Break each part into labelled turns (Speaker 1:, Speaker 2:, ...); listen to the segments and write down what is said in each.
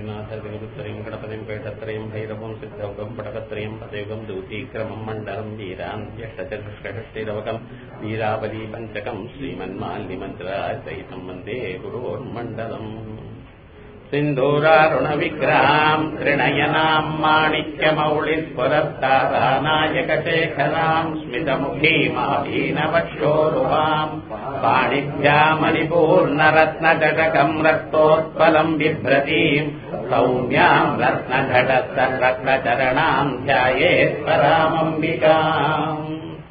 Speaker 1: श्रीनाथगुरुत्रयम् गणपतिम् पेटत्रयम् भैरवम् सिद्धौकम् पटकत्रयम् पदयुगम् दूतीक्रमम् मण्डलम् वीरान्त्यष्टचतुष्षष्टिरवकम् वीरावली पञ्चकम् श्रीमन्माल्यमन्त्रासहितम् वन्दे गुरोर्मण्डलम् सिन्धूरारुणविग्रहाम् त्रिणयनाम् माणिक्यमौलिस्फुरस्तारानायकशेखराम् स्मितमुखीमाभीनवक्षोरुहाम् पाणिभ्यामरिपूर्णरत्नजटकम् रक्तोत्पलम् बिभ्रतीम् सौम्याम् रत्नघटस्तरक्तचरणाम् ध्यायेत्परामम्बिकाम्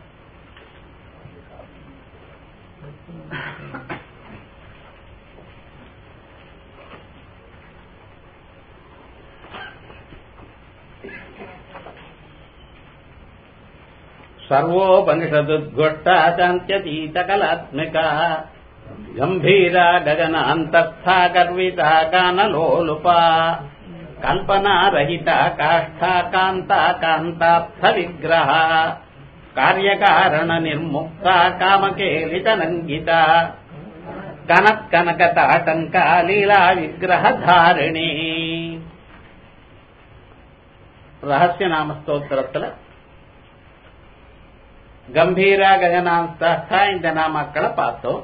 Speaker 1: सर्वोपनिषदुद्घोष्टाचान्त्यतीतकलात्मिका गम्भीरा गगनान्तस्था गर्विता गानलोलुपा कल्पनारहिता काष्ठा कान्ता कान्तार्थविग्रहा कार्यकारणनिर्मुक्ता कामकेलितनङ्गिता कनत्कनकताटङ्का लीला விக்கிரகதாரிணி ரகசிய நாமஸ்தோத்திரத்துல கம்பீரா ககனாந்தா இந்த நாமக்களை பார்த்தோம்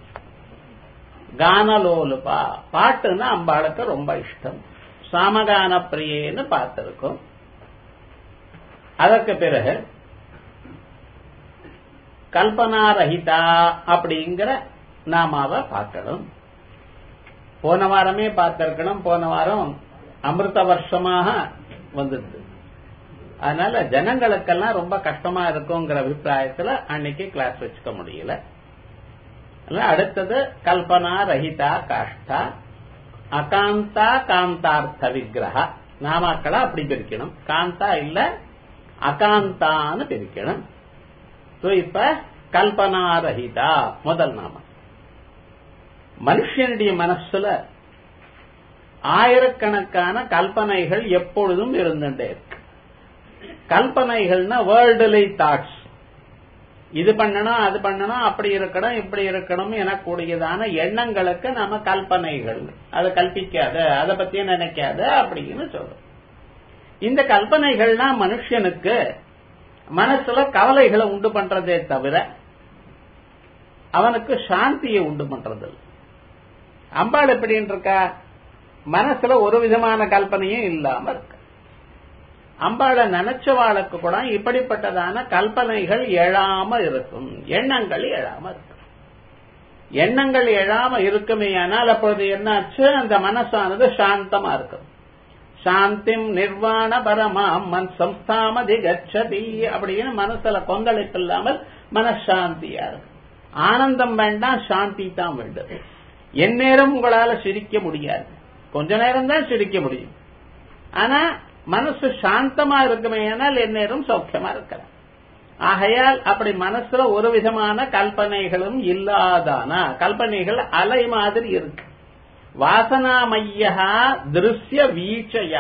Speaker 1: கானலோலுபா பாட்டுன்னா அம்பாளுக்கு ரொம்ப இஷ்டம் சாமகான பிரியன்னு பார்த்திருக்கோம் அதற்கு பிறகு கல்பனாரஹிதா அப்படிங்கிற நாமாவை பார்க்கணும் போன வாரமே பார்த்திருக்கணும் போன வாரம் அமிர்த வருஷமாக வந்துடுது அதனால ஜனங்களுக்கெல்லாம் ரொம்ப கஷ்டமா இருக்குங்கிற அபிப்பிராயத்துல அன்னைக்கு கிளாஸ் வச்சுக்க முடியல அடுத்தது கல்பனா ரஹிதா காஷ்டா அகாந்தா காந்தார்த்த விக்கிரக நாமாக்களை அப்படி பிரிக்கணும் காந்தா இல்ல அகாந்தான்னு பிரிக்கணும் இப்ப கல்பனா ரஹிதா முதல் நாமம் மனுஷனுடைய மனசுல ஆயிரக்கணக்கான கல்பனைகள் எப்பொழுதும் இருந்துட்டே இருக்கு கல்பனைகள்னா வேர்ல்டுலை தாட்ஸ் இது பண்ணணும் அது பண்ணணும் அப்படி இருக்கணும் இப்படி இருக்கணும் எனக்கூடியதான எண்ணங்களுக்கு நாம கல்பனைகள் அதை கல்பிக்காத அதை பத்தியே நினைக்காத அப்படின்னு சொல்றோம் இந்த கல்பனைகள்லாம் மனுஷனுக்கு மனசுல கவலைகளை உண்டு பண்றதே தவிர அவனுக்கு சாந்தியை உண்டு பண்றது அம்பாள் எப்படின்னு இருக்கா மனசுல ஒரு விதமான கல்பனையும் இல்லாம இருக்கு அம்பாளை நினைச்சவாளுக்கு கூட இப்படிப்பட்டதான கல்பனைகள் எழாம இருக்கும் எண்ணங்கள் எழாம இருக்கும் எண்ணங்கள் எழாம இருக்குமே ஆனால் அப்பொழுது என்னாச்சு அந்த மனசானது சாந்தமா இருக்கும் சாந்திம் நிர்வாண பரமாம் மன் சம்ஸ்தாமதி கச்சதி அப்படின்னு மனசுல கொந்தளிப்பு இல்லாமல் மனசாந்தியா இருக்கும் ஆனந்தம் வேண்டாம் சாந்தி தான் வேண்டும் எந்நேரம் உங்களால சிரிக்க முடியாது கொஞ்ச நேரம் தான் சிரிக்க முடியும் ஆனா மனசு சாந்தமா இருக்குமே ஆனால் எந்நேரம் சௌக்கியமா இருக்கலாம் ஆகையால் அப்படி மனசுல ஒரு விதமான கல்பனைகளும் இல்லாதான கல்பனைகள் அலை மாதிரி இருக்கு வாசனாமையா திருஷ்ய வீச்சையா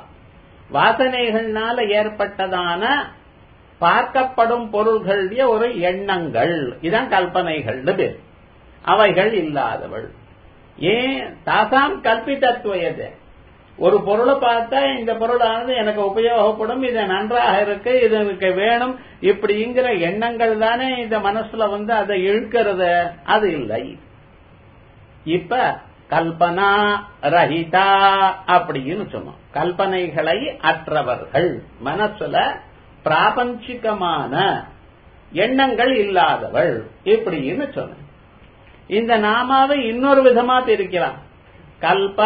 Speaker 1: வாசனைகள்னால ஏற்பட்டதான பார்க்கப்படும் பொருள்களுடைய ஒரு எண்ணங்கள் இதான் கல்பனைகள் பேர் அவைகள் இல்லாதவள் ஏன் தாசாம் கல்பித்தத்துவயது ஒரு பொருளை பார்த்தா இந்த பொருளானது எனக்கு உபயோகப்படும் இது நன்றாக இருக்கு இது எனக்கு வேணும் இப்படிங்கிற எண்ணங்கள் தானே இந்த மனசுல வந்து அதை இழுக்கிறது அது இல்லை இப்ப கல்பனா ரஹிதா அப்படின்னு சொன்னோம் கல்பனைகளை அற்றவர்கள் மனசுல பிராபஞ்சிகமான எண்ணங்கள் இல்லாதவள் இப்படின்னு சொன்ன இந்த நாமாவை இன்னொரு விதமா பிரிக்கலாம் கல்ப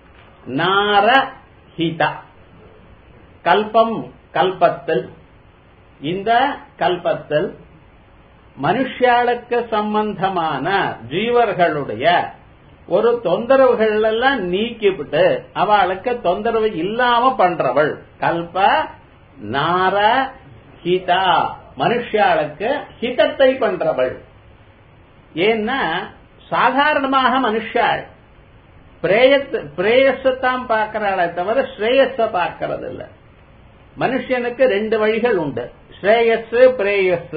Speaker 1: நாரஹிதா கல்பம் கல்பத்தில் இந்த கல்பத்தில் மனுஷாளுக்கு சம்பந்தமான ஜீவர்களுடைய ஒரு தொந்தரவுகள் எல்லாம் நீக்கிவிட்டு அவளுக்கு தொந்தரவு இல்லாம பண்றவள் கல்ப நார ஹிதா மனுஷாளுக்கு ஹிதத்தை பண்றவள் ஏன்னா சாதாரணமாக மனுஷாள் பிரேயஸத்தான் பார்க்கிறாளே தவிர ஸ்ரேயஸ பார்க்கறது இல்ல மனுஷனுக்கு ரெண்டு வழிகள் உண்டு ஸ்ரேயஸ் பிரேயஸ்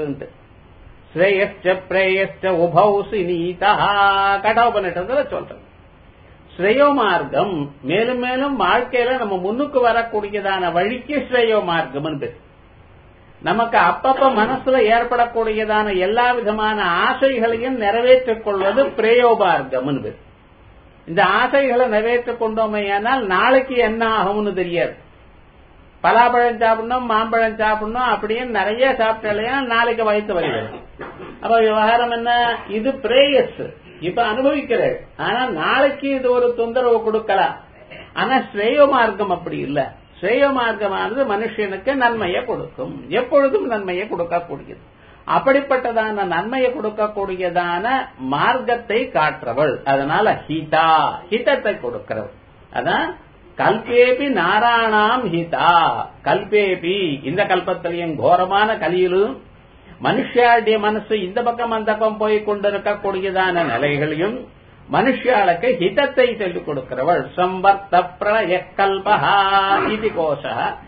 Speaker 1: ஸ்ரேயஸ்ச பிரேயஸ்ச உபௌ சினீதா கடோபனிஷத்துல சொல்றது ஸ்ரேயோ மார்க்கம் மேலும் மேலும் வாழ்க்கையில நம்ம முன்னுக்கு வரக்கூடியதான வழிக்கு ஸ்ரேயோ மார்க்கம் பேர் நமக்கு அப்பப்ப மனசுல ஏற்படக்கூடியதான எல்லா விதமான ஆசைகளையும் நிறைவேற்றிக் கொள்வது பிரயோமார்க்கம் பேர் இந்த ஆசைகளை நிறைவேற்றிக் கொண்டோமையானால் நாளைக்கு என்ன ஆகும்னு தெரியாது பலாப்பழம் சாப்பிடணும் மாம்பழம் சாப்பிடணும் அப்படின்னு நிறைய சாப்பிட்டாலையா நாளைக்கு வயிற்று வருகிறது அப்ப விவகாரம் என்ன இது பிரேயஸ் இப்ப அனுபவிக்கிறாள் ஆனா நாளைக்கு இது ஒரு தொந்தரவு கொடுக்கலாம் ஆனா ஸ்ரேயோ மார்க்கம் அப்படி இல்ல ஸ்ரேயோ மார்க்கமானது மனுஷனுக்கு நன்மையை கொடுக்கும் எப்பொழுதும் நன்மையை கொடுக்கக்கூடியது அப்படிப்பட்டதான நன்மையை கொடுக்கக்கூடியதான மார்க்கத்தை காற்றவள் அதனால ஹிதா ஹிதத்தை கொடுக்கிறவள் அதான் கல்பேபி நாராணாம் ஹிதா கல்பேபி இந்த கல்பத்திலையும் கோரமான கலியிலும் மனுஷாளுடைய மனசு இந்த பக்கம் அந்த பக்கம் போய் கொண்டிருக்கக்கூடியதான நிலைகளையும் மனுஷாளுக்கு ஹிதத்தை சொல்லிக் கொடுக்கிறவள் சம்பர்த்த பிரளய கல்பஹா இது கோஷ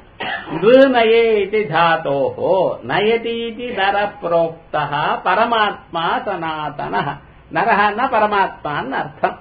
Speaker 1: நயே தாத்தோஹோ நயதீதி நர புரோக்தா பரமாத்மா சனாதன நரஹன்னா பரமாத்மான்னு அர்த்தம்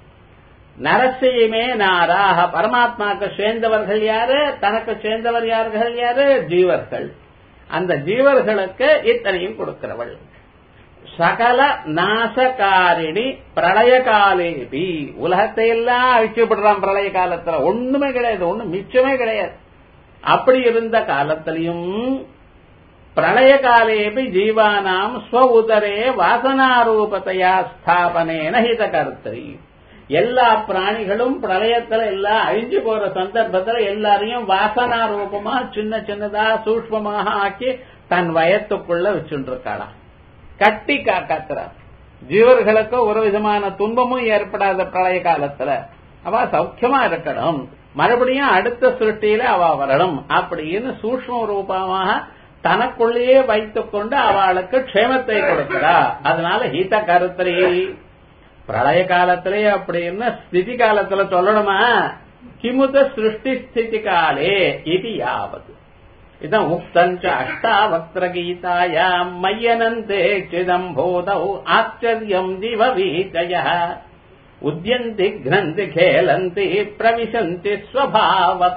Speaker 1: நரசியமே நாராக பரமாத்மாக்கு சேர்ந்தவர்கள் யாரு தனக்கு சேர்ந்தவர் யார்கள் யாரு ஜீவர்கள் அந்த ஜீவர்களுக்கு இத்தனையும் கொடுக்கிறவள் சகல நாசகாரிணி பிரளய காலேபி உலகத்தை எல்லாம் அழிச்சுப்படுறான் பிரளய காலத்துல ஒண்ணுமே கிடையாது ஒண்ணு மிச்சமே கிடையாது அப்படி இருந்த காலத்திலையும் பிரளய காலேபி ஜீவானாம் ஸ்வ உதரே வாசனாரூபத்தையா ஸ்தாபனேன ஹித கருத்தரி எல்லா பிராணிகளும் பிரளயத்துல எல்லாம் அழிஞ்சு போற சந்தர்ப்பத்துல எல்லாரையும் வாசனா ரூபமா சின்ன சின்னதா சூக்மமாக ஆக்கி தன் வயத்துக்குள்ள வச்சுருக்காளாம் கட்டி காக்காத்துறா ஜீவர்களுக்கு ஒரு விதமான துன்பமும் ஏற்படாத பிரளய காலத்துல அவ சௌக்கியமா இருக்கணும் மறுபடியும் அடுத்த சிருஷ்டியில அவ வரணும் அப்படின்னு சூக்ம ரூபமாக தனக்குள்ளேயே வைத்துக் கொண்டு அவளுக்கு க்ஷேமத்தை கொடுக்கிறா அதனால ஹீத கருத்திரி பிரளய காலத்திலே அப்படின்னு ஸ்திதி காலத்துல சொல்லணுமா கிமுத சிருஷ்டி ஸ்திதி காலே இது யாவது இதான் உக்தஞ்ச அஷ்டாவக்திர கீதாயாம் மையனந்தே சிதம்போதௌ ஆச்சரியம் ஜீவ வீச்சய உத்யந்தி கிரந்தி கேலந்தி பிரவிசந்தி ஸ்வபாவத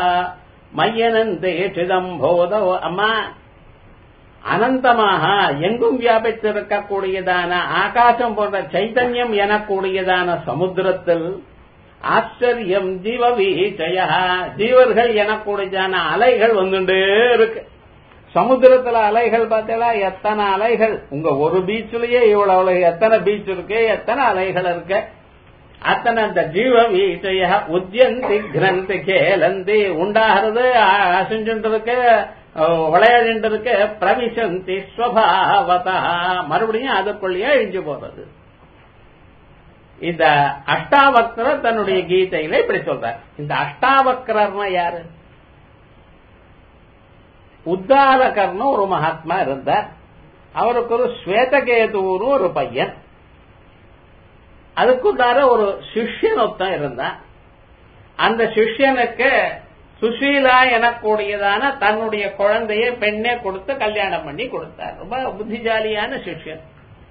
Speaker 1: மையனந்தே சிதம்போதௌ அம்மா அனந்தமாக எங்கும் வியாபித்திருக்கக்கூடியதான ஆகாசம் போன்ற சைத்தன்யம் எனக்கூடியதான சமுத்திரத்தில் ஆச்சரியம் ஜீவ வீச்சய ஜீவர்கள் எனக்கூடியதான அலைகள் வந்துட்டே இருக்கு சமுத்திரத்துல அலைகள் பார்த்தீங்களா எத்தனை அலைகள் உங்க ஒரு பீச்லயே இவ்வளவு எத்தனை பீச் இருக்கு எத்தனை அலைகள் இருக்கு அத்தனை அந்த ஜீவ வீச்சய உத்தியந்தி கிரந்தி கேலந்தி உண்டாகிறது அசைஞ்சுட்டு இருக்கு விளையாடிட்டு இருக்கு பிரவிசந்தி ஸ்வபாவதா மறுபடியும் அதுக்குள்ளேயே அழிஞ்சு போறது இந்த அஷ்டாவக்ரர் தன்னுடைய கீதையில இப்படி சொல்றார் இந்த அஷ்டாவக்ரர்னா யாரு உத்தாலகர்னு ஒரு மகாத்மா இருந்தார் அவருக்கு ஒரு ஸ்வேதகேதுன்னு ஒரு பையன் அதுக்குள்ளார ஒரு சிஷ்யன் ஒருத்தன் இருந்தான் அந்த சிஷ்யனுக்கு சுஷீலா எனக்கூடியதான தன்னுடைய குழந்தைய பெண்ணே கொடுத்து கல்யாணம் பண்ணி கொடுத்தார் ரொம்ப புத்திசாலியான சிஷ்யன்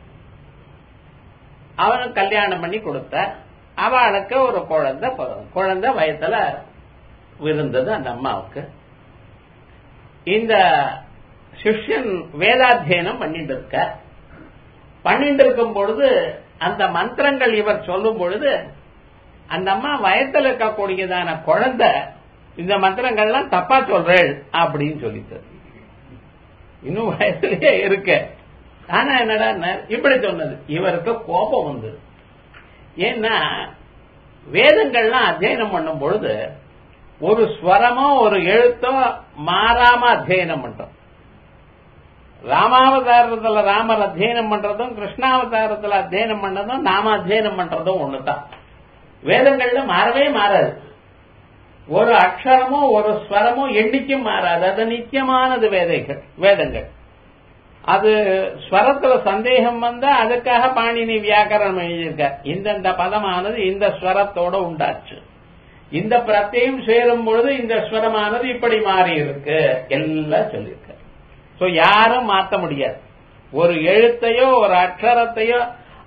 Speaker 1: அவனுக்கு கல்யாணம் பண்ணி கொடுத்தார் அவளுக்கு ஒரு குழந்தை குழந்தை வயத்துல இருந்தது அந்த அம்மாவுக்கு இந்த சிஷ்யன் வேதாத்தியனம் பண்ணிட்டு இருக்க பண்ணிட்டு இருக்கும் பொழுது அந்த மந்திரங்கள் இவர் சொல்லும் பொழுது அந்த அம்மா வயத்துல இருக்கக்கூடியதான குழந்தை இந்த மந்திரங்கள்லாம் தப்பா சொல்றேள் அப்படின்னு சொல்லிட்டு இன்னும் வயசுலயே இருக்க ஆனா என்னடா இப்படி சொன்னது இவருக்கு கோபம் வந்தது ஏன்னா வேதங்கள்லாம் அத்தியனம் பண்ணும் பொழுது ஒரு ஸ்வரமோ ஒரு எழுத்தோ மாறாம அத்தியனம் பண்றோம் ராமாவதாரத்துல ராமர் அத்தியனம் பண்றதும் கிருஷ்ணாவதாரத்துல அத்தியனம் பண்ணதும் நாம அத்தியனம் பண்றதும் ஒண்ணுதான் வேதங்கள்ல மாறவே மாறாது ஒரு அக்ஷரமோ ஒரு ஸ்வரமோ எண்ணிக்கும் மாறாது அது நித்தியமானது வேதைகள் வேதங்கள் அது ஸ்வரத்துல சந்தேகம் வந்தா அதுக்காக பாணினி வியாக்கரணம் எழுதியிருக்க இந்தந்த பதமானது இந்த ஸ்வரத்தோட உண்டாச்சு இந்த பிரத்தையும் சேரும் பொழுது இந்த ஸ்வரமானது இப்படி மாறி இருக்கு எல்லாம் சொல்லியிருக்க சோ யாரும் மாத்த முடியாது ஒரு எழுத்தையோ ஒரு அக்ஷரத்தையோ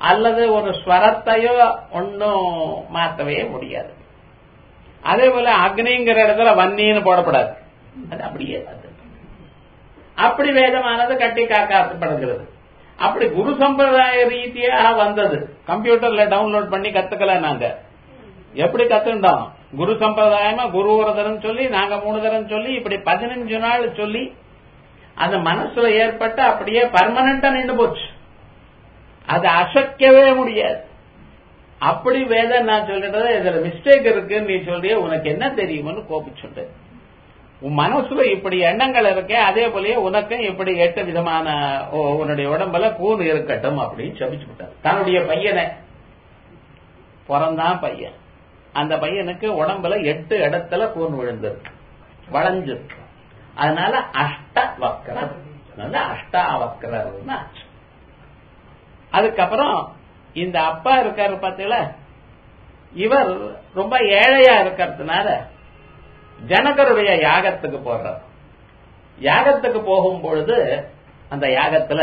Speaker 1: அல்லது ஒரு ஸ்வரத்தையோ ஒன்னும் மாற்றவே முடியாது அதே போல அக்னிங்கிற இடத்துல வன்னின்னு போடப்படாது அது அப்படியே அது அப்படி வேதமானது கட்டி காக்காப்படுகிறது அப்படி குரு சம்பிரதாய ரீதியாக வந்தது கம்ப்யூட்டர்ல டவுன்லோட் பண்ணி கத்துக்கல நாங்க எப்படி கத்துட்டோம் குரு சம்பிரதாயமா குரு ஒரு தரம் சொல்லி நாங்க மூணு தரம் சொல்லி இப்படி பதினஞ்சு நாள் சொல்லி அந்த மனசுல ஏற்பட்டு அப்படியே பர்மனண்டா நின்று போச்சு அது அசைக்கவே முடியாது அப்படி வேதம் நான் சொல்லிட்டது இதுல மிஸ்டேக் இருக்குன்னு நீ சொல்றிய உனக்கு என்ன தெரியும்னு கோபிச்சுட்டு உன் மனசுல இப்படி எண்ணங்கள் இருக்கே அதே போலயே உனக்கும் இப்படி எட்டு விதமான உன்னுடைய உடம்புல கூன் இருக்கட்டும் அப்படின்னு சபிச்சு விட்டார் தன்னுடைய பையனை பிறந்தான் பையன் அந்த பையனுக்கு உடம்புல எட்டு இடத்துல கூன் விழுந்திருக்கு வளைஞ்சிருக்கு அதனால அஷ்ட வக்கரர் அஷ்டாவக்கரர்னு ஆச்சு அதுக்கப்புறம் இந்த அப்பா இருக்காரு பாத்தீங்களா இவர் ரொம்ப ஏழையா இருக்கிறதுனால ஜனகருடைய யாகத்துக்கு போடுறார் யாகத்துக்கு போகும் பொழுது அந்த யாகத்துல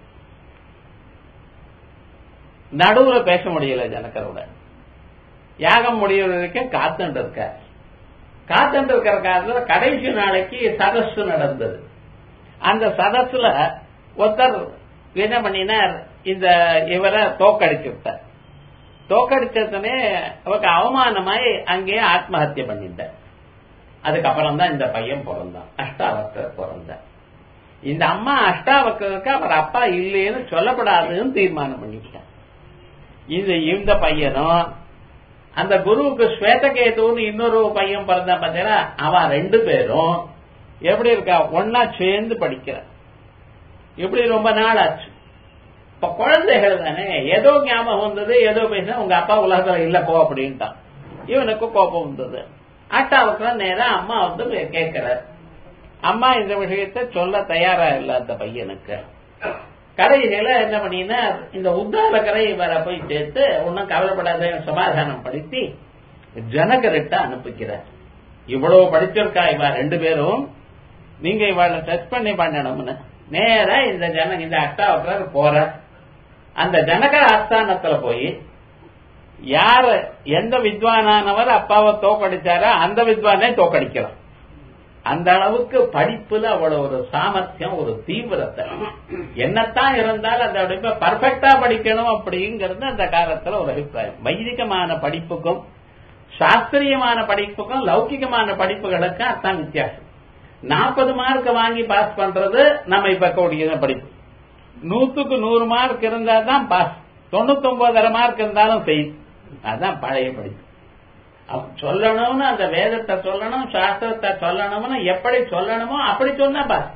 Speaker 1: நடுவுல பேச முடியல ஜனகரோட யாகம் முடிகிற வரைக்கும் காத்துட்டு இருக்க காத்துட்டு இருக்கிற காலத்துல கடைசி நாளைக்கு சதஸ் நடந்தது அந்த சதஸ்ல ஒருத்தர் என்ன பண்ணினார் இந்த இவரை தோக்கடிச்சு விட்டார் தோக்கடிச்சதுனே அவருக்கு அவமானமாய் அங்கேயே ஆத்மஹத்திய பண்ணிட்டார் அதுக்கப்புறம் தான் இந்த பையன் பிறந்தான் அஷ்டாவக்கர் பிறந்தார் இந்த அம்மா அஷ்டாவக்கருக்கு அவர் அப்பா இல்லைன்னு சொல்லப்படாதுன்னு தீர்மானம் பண்ணிவிட்டார் இது இந்த பையனும் அந்த குருவுக்கு ஸ்வேதகேதுன்னு இன்னொரு பையன் பிறந்தான் பார்த்தீங்கன்னா அவன் ரெண்டு பேரும் எப்படி இருக்கா ஒன்னா சேர்ந்து படிக்கிற இப்படி ரொம்ப நாள் ஆச்சு இப்ப குழந்தைகள் தானே ஏதோ ஞாபகம் வந்தது ஏதோ பேசினா உங்க அப்பா உலகத்துல இல்ல போ அப்படின்ட்டான் இவனுக்கு கோபம் வந்தது அட்டாவுக்கு நேரா அம்மா வந்து கேட்கிறார் அம்மா இந்த விஷயத்த சொல்ல தயாரா இல்ல அந்த பையனுக்கு கடைசியில என்ன பண்ணினா இந்த உத்தாலக்கரை இவரை போய் சேர்த்து ஒன்னும் கவலைப்படாத சமாதானம் படுத்தி ஜனகரிட்ட அனுப்பிக்கிறார் இவ்வளவு படிச்சிருக்கா இவ ரெண்டு பேரும் நீங்க இவளை டச் பண்ணி பண்ணணும்னு நேரா இந்த ஜன இந்த அட்டாவுக்கு போற அந்த ஜனகர ஆஸ்தானத்துல போய் யார எந்த வித்வானானவர் அப்பாவை தோக்கடிச்சாரோ அந்த வித்வானே தோக்கடிக்கலாம் அந்த அளவுக்கு படிப்புல அவ்வளவு ஒரு சாமர்த்தியம் ஒரு தீவிரத்தை என்னத்தான் இருந்தாலும் அந்த பர்ஃபெக்டா படிக்கணும் அப்படிங்கிறது அந்த காலத்துல ஒரு அபிப்பிராயம் வைதிகமான படிப்புக்கும் சாஸ்திரியமான படிப்புக்கும் லௌகிகமான படிப்புகளுக்கும் அதான் வித்தியாசம் நாற்பது மார்க் வாங்கி பாஸ் பண்றது நம்ம இப்ப கூடிய படிப்பு நூத்துக்கு நூறு மார்க் இருந்தா தான் பாஸ் தொண்ணூத்தி ஒன்பதரை மார்க் இருந்தாலும் செய் அதான் பழைய படிப்பு சொல்லணும்னு அந்த வேதத்தை சொல்லணும் சாஸ்திரத்தை சொல்லணும்னு எப்படி சொல்லணுமோ அப்படி சொன்னா பாஸ்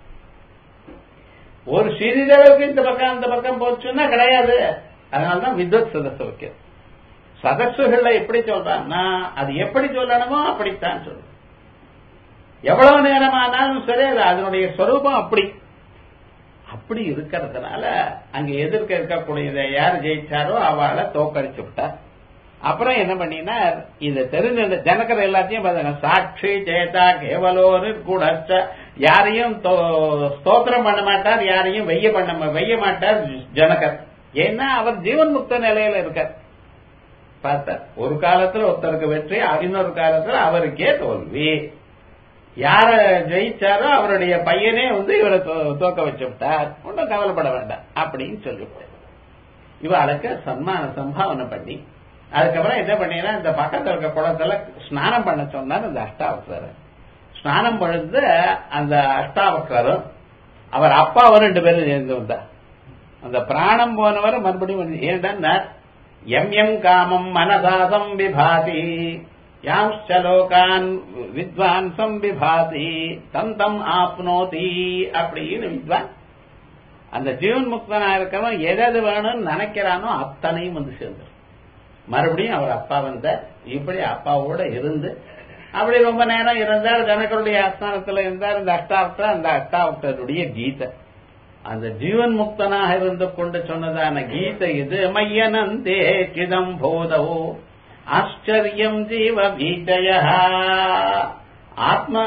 Speaker 1: ஒரு சிறிதளவுக்கு இந்த பக்கம் அந்த பக்கம் போச்சுன்னா கிடையாது அதனாலதான் வித்வத் சதஸ் வைக்கிறது சதஸ்ஸுகள்ல எப்படி சொல்றான்னா அது எப்படி சொல்லணுமோ அப்படித்தான் சொல்லணும் எவ்வளவு நேரம் ஆனாலும் சரி அது அதனுடைய ஸ்வரூபம் அப்படி அப்படி இருக்கிறதுனால அங்க எதிர்க்க இருக்கக்கூடியதை யார் ஜெயிச்சாரோ அவளை தோக்கடிச்சு விட்டார் அப்புறம் என்ன பண்ணினார் இது தெரிஞ்ச ஜனக்கர் எல்லாத்தையும் பாருங்க சாட்சி ஜெயதா கேவலோரு கூட யாரையும் ஸ்தோத்திரம் பண்ண மாட்டார் யாரையும் வெய்ய பண்ண வெய்ய மாட்டார் ஜனகர் ஏன்னா அவர் ஜீவன் முக்த நிலையில இருக்கார் பார்த்தார் ஒரு காலத்துல ஒருத்தருக்கு வெற்றி இன்னொரு காலத்துல அவருக்கே தோல்வி யார ஜெயிச்சாரோ அவருடைய பையனே வந்து இவரை தோக்க வச்சு விட்டார் ஒன்றும் கவலைப்பட வேண்டாம் அப்படின்னு சொல்லிவிட்டார் இவளுக்கு சன்மான சம்பாவனை பண்ணி அதுக்கப்புறம் என்ன பண்ணீங்கன்னா இந்த பக்கத்துல இருக்க குளத்துல ஸ்நானம் பண்ண சொன்னார் இந்த அஷ்டாவக்கர் ஸ்நானம் பண்ணது அந்த அஷ்டாவக்கரும் அவர் அப்பாவும் ரெண்டு பேரும் சேர்ந்து வந்தார் அந்த பிராணம் போனவர் மறுபடியும் ஏன்டா எம் எம் காமம் மனதாசம் விபாதி யாம்ச்ச லோகான் வித்வான் சம்பிபாதி தந்தம் ஆப்னோதி அப்படின்னு வித்வான் அந்த ஜீவன் முக்தனா இருக்கிறவன் எதாவது வேணும்னு நினைக்கிறானோ அத்தனையும் வந்து சேர்ந்து மறுபடியும் அவர் அப்பா வந்தார் இப்படி அப்பாவோட இருந்து அப்படி ரொம்ப நேரம் இருந்தார் ஜனகருடைய ஆஸ்தானத்துல இருந்தார் இந்த அஷ்டாவக்தர் அந்த அஷ்டாவக்தருடைய கீதை அந்த ஜீவன் முக்தனாக இருந்து கொண்டு சொன்னதான கீதை இது மையனந்தே சிதம் போதவோ ஆச்சரியம் ஜீவ வீஜய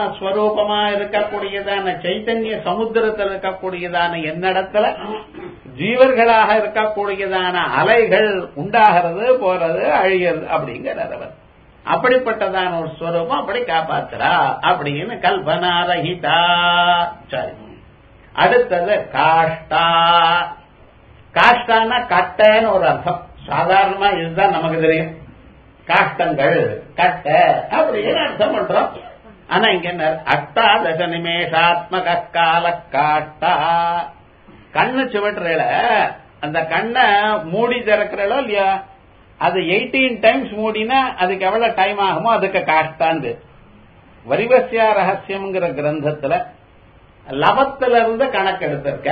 Speaker 1: ஆத்மஸ்வரூபமா இருக்கக்கூடியதான சைத்தன்ய சமுத்திரத்தில் இருக்கக்கூடியதான என்னிடத்துல ஜீவர்களாக இருக்கக்கூடியதான அலைகள் உண்டாகிறது போறது அழிகிறது அப்படிங்கிறார் அவர் அப்படிப்பட்டதான ஒரு ஸ்வரூபம் அப்படி காப்பாத்துறா அப்படின்னு கல்பனா ரஹிதா சரி அடுத்தது காஷ்டா காஷ்டானா கட்டைன்னு ஒரு அர்த்தம் சாதாரணமா இதுதான் நமக்கு தெரியும் காஷ்டங்கள் கட்டை அப்படின்னு அர்த்தம் பண்றோம் ஆனா இங்க என்ன அஷ்டாதச நிமேஷாத்மக கால காட்டா கண்ணு சிவட்டுறல அந்த கண்ணை மூடி திறக்கிறளோ இல்லையா அது எயிட்டீன் டைம்ஸ் மூடினா அதுக்கு எவ்வளவு டைம் ஆகுமோ அதுக்கு காஷ்டாந்து வரிவசியா ரகசியம்ங்கிற கிரந்தத்துல லவத்துல இருந்து கணக்கு எடுத்திருக்க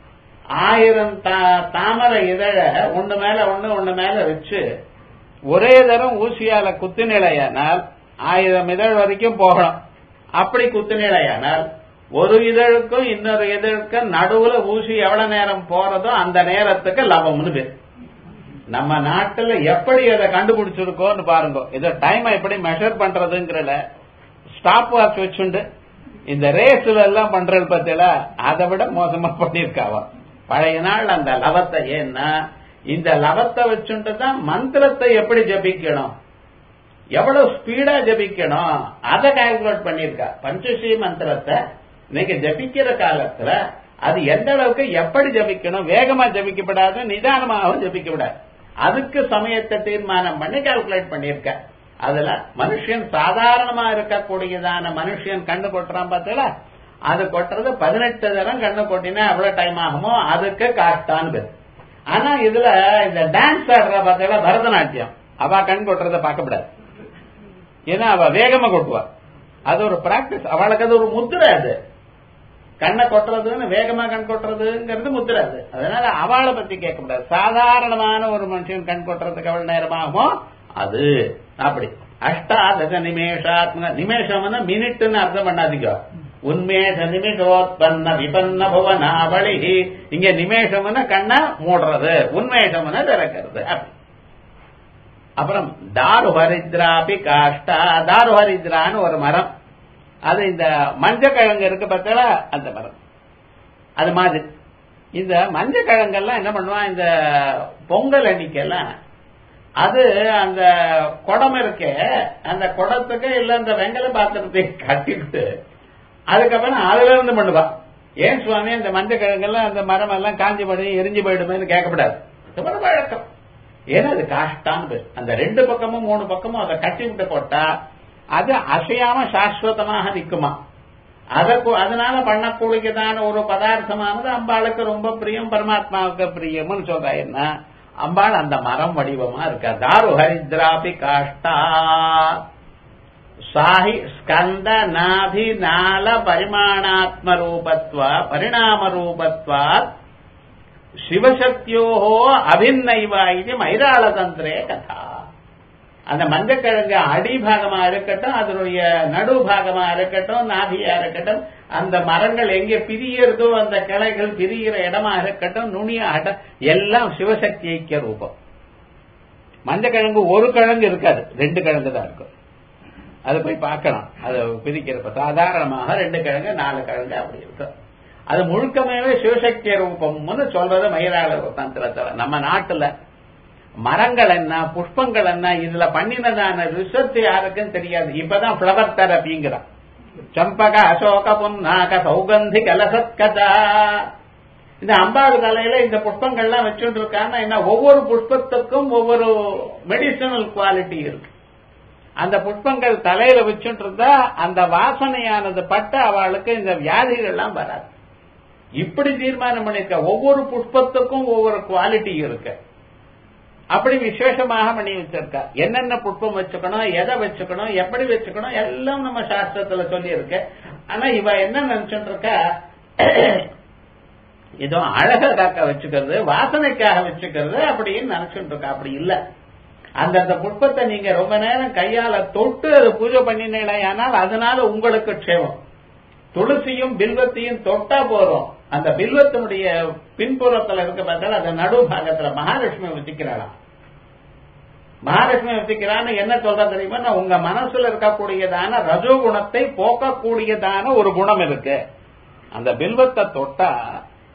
Speaker 1: ஆயிரம் தாமரை இதழ ஒண்ணு மேல ஒண்ணு ஒண்ணு மேல வச்சு ஒரே தரம் ஊசியால குத்துநிலையானால் ஆயிரம் இதழ் வரைக்கும் போகணும் அப்படி குத்துநிலையானால் ஒரு இதழுக்கும் இன்னொரு இதழுக்கும் நடுவுல ஊசி எவ்வளவு நேரம் போறதோ அந்த நேரத்துக்கு லவம்னு பேர் நம்ம நாட்டுல எப்படி அதை கண்டுபிடிச்சிருக்கோன்னு பாருங்க இதை டைம் எப்படி மெஷர் பண்றதுங்கிறல ஸ்டாப் வாட்ச் வச்சுண்டு இந்த ரேஸ்ல எல்லாம் பண்றது பத்தில அதை விட மோசமா பண்ணிருக்காவா பழைய நாள் அந்த லவத்தை ஏன்னா இந்த லவத்தை வச்சுட்டு தான் மந்திரத்தை எப்படி ஜபிக்கணும் எவ்வளவு ஸ்பீடா ஜபிக்கணும் அதை கால்குலேட் பண்ணிருக்கா பஞ்சஸ்ரீ மந்திரத்தை இன்னைக்கு ஜபிக்கிற காலத்துல அது எந்த அளவுக்கு எப்படி ஜபிக்கணும் வேகமா ஜபிக்கப்படாது நிதானமாகவும் ஜபிக்கப்படாது அதுக்கு சமயத்தை தீர்மானம் பண்ணி கால்குலேட் பண்ணிருக்க அதுல மனுஷன் சாதாரணமா இருக்கக்கூடியதான மனுஷன் கண்ணு கொட்டுறான் பார்த்தல அது கொட்டுறது பதினெட்டு தரம் கண்ணு கொட்டினா எவ்வளவு டைம் ஆகுமோ அதுக்கு காஷ்டான்னு பேர் ஆனா இதுல இந்த டான்ஸ் ஆடுற பார்த்தல பரதநாட்டியம் அவ கண் கொட்டுறத பார்க்கப்படாது ஏன்னா அவ வேகமா கொட்டுவா அது ஒரு பிராக்டிஸ் அவளுக்கு அது ஒரு முத்திரை அது கண்ணை கொட்டுறதுன்னு வேகமா கண் கொட்டுறதுங்கிறது முத்திரை அது அதனால அவளை பத்தி கேட்கக்கூடாது சாதாரணமான ஒரு மனுஷன் கண் கொட்டுறதுக்கு எவ்வளவு நேரமாகுமோ அது அப்படி அஷ்டாதச நிமேஷாத்மக நிமேஷம்னா மினிட்னு அர்த்தம் பண்ணாதீங்க உன்மேஷ நிமிஷோத்பன்ன விபன்ன புவனாவளி இங்க நிமேஷம்னா கண்ண மூடுறது உன்மேஷம்னா திறக்கிறது அப்படி அப்புறம் தாருஹரித்ராபி காஷ்டா தாருஹரித்ரான்னு ஒரு மரம் அது இந்த மஞ்சக்கிழங்கு இருக்கு பார்த்தா அந்த மரம் அது மாதிரி இந்த மஞ்சக்கிழங்கெல்லாம் என்ன பண்ணுவான் இந்த பொங்கல் அன்னைக்கெல்லாம் அது அந்த குடம் இருக்கே அந்த குடத்துக்கு இல்ல அந்த வெங்கல பாத்திரத்தை கட்டிவிட்டு அதுக்கப்புறம் அதுல இருந்து பண்ணுவா ஏன் சுவாமி இந்த மஞ்சள் கிழங்கெல்லாம் அந்த மரம் எல்லாம் காஞ்சி போய் எரிஞ்சு போயிடுமேன்னு கேட்கப்படாது இது ஒரு வழக்கம் ஏன்னா அது காஷ்டான்னு பேர் அந்த ரெண்டு பக்கமும் மூணு பக்கமும் அதை கட்டி விட்டு போட்டா அது அசையாம சாஸ்வதமாக நிக்குமா அதற்கு அதனால பண்ணக்கூடியதான ஒரு பதார்த்தமானது அம்பாளுக்கு ரொம்ப பிரியம் பரமாத்மாவுக்கு பிரியம்னு சொல்றா என்ன அம்பாள் அந்த மரம் வடிவமா இருக்கா தாரு ஹரித்ராபி காஷ்டா சாஹி ஸ்கந்த நாபி நால பரிமாணாத்ம ரூபத்வ பரிணாம ரூபத்வா சிவசக்தியோஹோ அபிநைவா இது மைராளதந்திரே கதா அந்த மஞ்சக்கிழங்கு அடிபாகமா இருக்கட்டும் அதனுடைய நடு பாகமா இருக்கட்டும் நாபியா இருக்கட்டும் அந்த மரங்கள் எங்கே பிரியறதோ அந்த கிளைகள் பிரிகிற இடமா இருக்கட்டும் நுனியாகட்டும் எல்லாம் சிவசக்தி ஐக்கிய ரூபம் மஞ்சக்கிழங்கு ஒரு கிழங்கு இருக்காது ரெண்டு கிழங்கு தான் இருக்கும் அது போய் பார்க்கலாம் அது பிரிக்கிறப்ப சாதாரணமாக ரெண்டு கிழங்கு நாலு கிழங்கு அப்படி இருக்கும் அது முழுக்கமே சிவசக்தி ரூபம்னு சொல்றது மயிலாள தந்திரத்துல நம்ம நாட்டுல மரங்கள் என்ன புஷ்பங்கள் என்ன இதுல பண்ணினதான ரிசர்ச் யாருக்கும் தெரியாது இப்பதான் பிளவர் தெரப்பிங்கிறான் சம்பக அசோக புன்னாக சௌகந்தி கலசத்கதா இந்த அம்பாடு தலையில இந்த புஷ்பங்கள்லாம் வச்சுட்டு இருக்காங்க என்ன ஒவ்வொரு புஷ்பத்துக்கும் ஒவ்வொரு மெடிசனல் குவாலிட்டி இருக்கு அந்த புஷ்பங்கள் தலையில வச்சுட்டு இருந்தா அந்த வாசனையானது பட்டு அவளுக்கு இந்த வியாதிகள் எல்லாம் வராது இப்படி தீர்மானம் பண்ணிருக்க ஒவ்வொரு புஷ்பத்துக்கும் ஒவ்வொரு குவாலிட்டி இருக்கு அப்படி விசேஷமாக பண்ணி வச்சிருக்கா என்னென்ன புஷ்பம் வச்சுக்கணும் எதை வச்சுக்கணும் எப்படி வச்சுக்கணும் எல்லாம் நம்ம சாஸ்திரத்துல சொல்லி இருக்கு ஆனா இவ என்ன நினைச்சுட்டு இருக்கா ஏதோ அழகாக்க வச்சுக்கிறது வாசனைக்காக வச்சுக்கிறது அப்படின்னு நினைச்சுட்டு இருக்கா அப்படி இல்ல அந்தந்த புஷ்பத்தை நீங்க ரொம்ப நேரம் கையால தொட்டு அது பூஜை பண்ணினீங்களேயானால் அதனால உங்களுக்கு க்ஷேமம் துளசியும் பில்வத்தையும் தொட்டா போறோம் அந்த பில்வத்தினுடைய பின்புறத்துல இருக்க பார்த்தால் அந்த நடு பாகத்துல மகாலட்சுமி வச்சுக்கிறாளாம் மகாலட்சுமி வச்சுக்கிறான்னு என்ன சொல்ற தெரியுமா உங்க மனசுல இருக்கக்கூடியதான ரஜோகுணத்தை போக்கக்கூடியதான ஒரு குணம் இருக்கு அந்த பில்வத்தை தொட்டா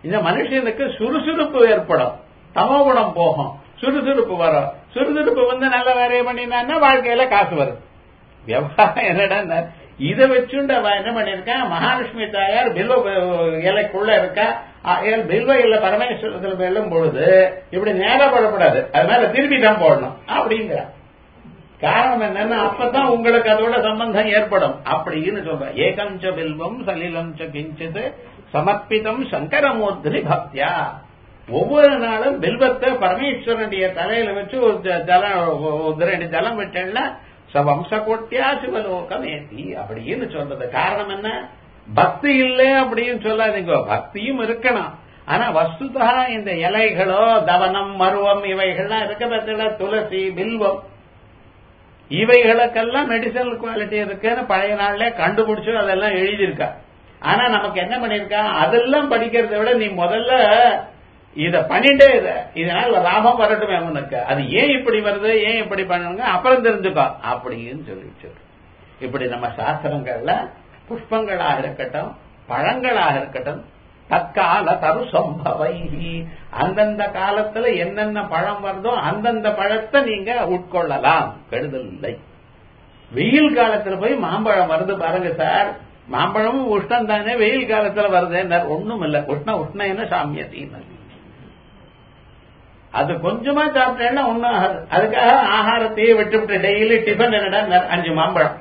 Speaker 1: இந்த மனுஷனுக்கு சுறுசுறுப்பு ஏற்படும் தமோகுணம் போகும் சுறுசுறுப்பு வரும் சுறுசுறுப்பு வந்து நல்ல வேலையை பண்ணினான்னா வாழ்க்கையில காசு வரும் விவகாரம் என்னடா இதை வச்சுண்டு அவன் என்ன பண்ணிருக்கான் மகாலட்சுமி தாயார் பில்வ இலைக்குள்ள இருக்கா ஆகையால் பில்வ இல்ல பரமேஸ்வரத்தில் வெல்லும் பொழுது இப்படி நேரா போடக்கூடாது அது மேல திருப்பி தான் போடணும் அப்படிங்கிற காரணம் என்னன்னா அப்பதான் உங்களுக்கு அதோட சம்பந்தம் ஏற்படும் அப்படின்னு சொல்ற ஏகம் ச பில்வம் சலிலம் ச கிஞ்சித் சமர்ப்பிதம் சங்கரமூர்த்தி பக்தியா ஒவ்வொரு நாளும் பில்வத்தை பரமேஸ்வரனுடைய தலையில வச்சு ஒரு ஜ- ஜலம் ஒரு ரெண்டு ஜலம் விட்டேன்னா சவம்ச கோட்டியா சிவலோகம் ஏத்தி அப்படின்னு சொல்றது காரணம் என்ன பக்தி இல்லை அப்படின்னு சொல்லாதீங்க பக்தியும் இருக்கணும் ஆனா வஸ்துதா இந்த இலைகளோ தவனம் மருவம் இவைகள்லாம் இருக்க பார்த்தீங்களா துளசி பில்வம் இவைகளுக்கெல்லாம் மெடிசனல் குவாலிட்டி இருக்குன்னு பழைய நாள்ல கண்டுபிடிச்சு அதெல்லாம் எழுதியிருக்கா ஆனா நமக்கு என்ன பண்ணிருக்கா அதெல்லாம் படிக்கிறதை விட நீ முதல்ல இத பண்ணிட்டே இரு இதனால லாபம் வரட்டுமே உனக்கு அது ஏன் இப்படி வருது ஏன் இப்படி பண்ணுங்க அப்புறம் தெரிஞ்சுக்கோ அப்படின்னு சொல்லிச்சு இப்படி நம்ம சாஸ்திரங்கள்ல புஷ்பங்களாக இருக்கட்டும் பழங்களாக இருக்கட்டும் தற்கால தரு சம்பவை அந்தந்த காலத்துல என்னென்ன பழம் வருதோ அந்தந்த பழத்தை நீங்க உட்கொள்ளலாம் கெடுதல் இல்லை வெயில் காலத்துல போய் மாம்பழம் வருது பாருங்க சார் மாம்பழமும் உஷ்ணம் தானே வெயில் காலத்துல வருது ஒண்ணும் இல்ல உஷ்ண உஷ்ணம் என்ன சாமியத்தின் அது கொஞ்சமா சாப்பிட்டேன்னா ஒண்ணும் ஆகாது அதுக்காக ஆகாரத்தையே விட்டு விட்டு டெய்லி டிஃபன் என்னடா அஞ்சு மாம்பழம்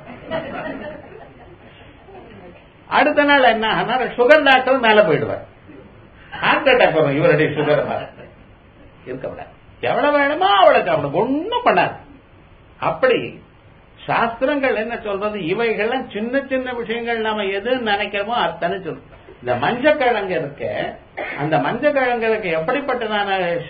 Speaker 1: அடுத்த நாள் என்ன ஆனா சுகர் டாக்டர் மேல போயிடுவார் ஹார்ட் அட்டாக் வரும் இவருடைய சுகர் இருக்கப்படாது எவ்வளவு வேணுமோ அவ்வளவு சாப்பிடும் ஒன்னும் பண்ணாது அப்படி சாஸ்திரங்கள் என்ன சொல்றது இவைகள்லாம் சின்ன சின்ன விஷயங்கள் நாம எது நினைக்கிறோமோ அத்தனை சொல்றோம் இந்த மஞ்சக்கிழங்கு இருக்கு அந்த மஞ்சக்கிழங்குக்கு எப்படிப்பட்டதான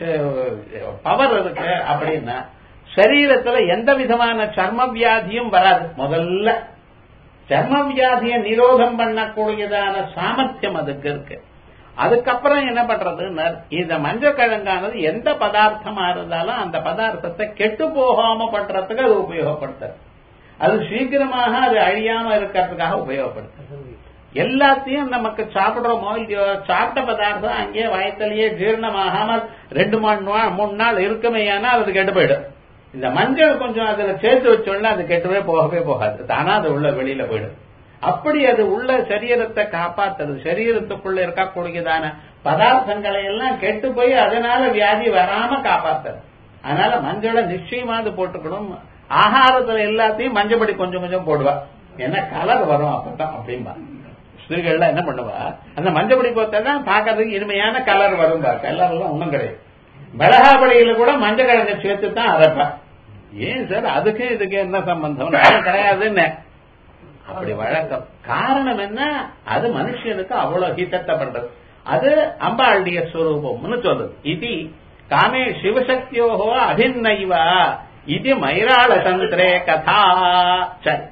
Speaker 1: பவர் இருக்கு அப்படின்னா சரீரத்துல எந்த விதமான சர்ம வியாதியும் வராது முதல்ல சர்ம வியாதியை நிரோதம் பண்ணக்கூடியதான சாமர்த்தியம் அதுக்கு இருக்கு அதுக்கப்புறம் என்ன பண்றதுன்னா இந்த மஞ்சக்கிழங்கானது எந்த பதார்த்தமா இருந்தாலும் அந்த பதார்த்தத்தை கெட்டு போகாம பண்றதுக்கு அது உபயோகப்படுத்துறது அது சீக்கிரமாக அது அழியாம இருக்கிறதுக்காக உபயோகப்படுத்துறது எல்லாத்தையும் நமக்கு சாப்பிடுறோமோ இல்லையோ சாப்பிட்ட பதார்த்தம் அங்கேயே வயத்திலேயே ஜீரணமாகாமல் ரெண்டு மூணு நாள் மூணு நாள் இருக்குமேயானா அது கெட்டு போயிடும் இந்த மஞ்சள் கொஞ்சம் அதுல சேர்த்து வச்சோம்னா அது கெட்டுவே போகவே போகாது தானா அது உள்ள வெளியில போயிடும் அப்படி அது உள்ள சரீரத்தை காப்பாத்துறது சரீரத்துக்குள்ள இருக்கக்கூடியதான பதார்த்தங்களை எல்லாம் கெட்டு போய் அதனால வியாதி வராம காப்பாத்துறது அதனால மஞ்சளை நிச்சயமா அது போட்டுக்கணும் ஆகாரத்துல எல்லாத்தையும் மஞ்சப்படி கொஞ்சம் கொஞ்சம் போடுவா ஏன்னா கலர் வரும் அப்பதான் அப்படின்பா ஸ்திரீகள்லாம் என்ன பண்ணுவா அந்த மஞ்சப்படி போத்தான் பாக்கிறதுக்கு இனிமையான கலர் வரும் கலர் எல்லாம் ஒண்ணும் கிடையாது மிளகாப்படியில கூட மஞ்சள் கிழங்கு சேர்த்து தான் அரைப்பா ஏன் சார் அதுக்கு இதுக்கு என்ன சம்பந்தம் கிடையாதுன்னு அப்படி வழக்கம் காரணம் என்ன அது மனுஷனுக்கு அவ்வளவு ஹிதத்தை பண்றது அது அம்பாளுடைய ஸ்வரூபம்னு சொல்றது இது காமே சிவசக்தியோகோ அபிநைவா இது மைராள தந்திரே கதா சரி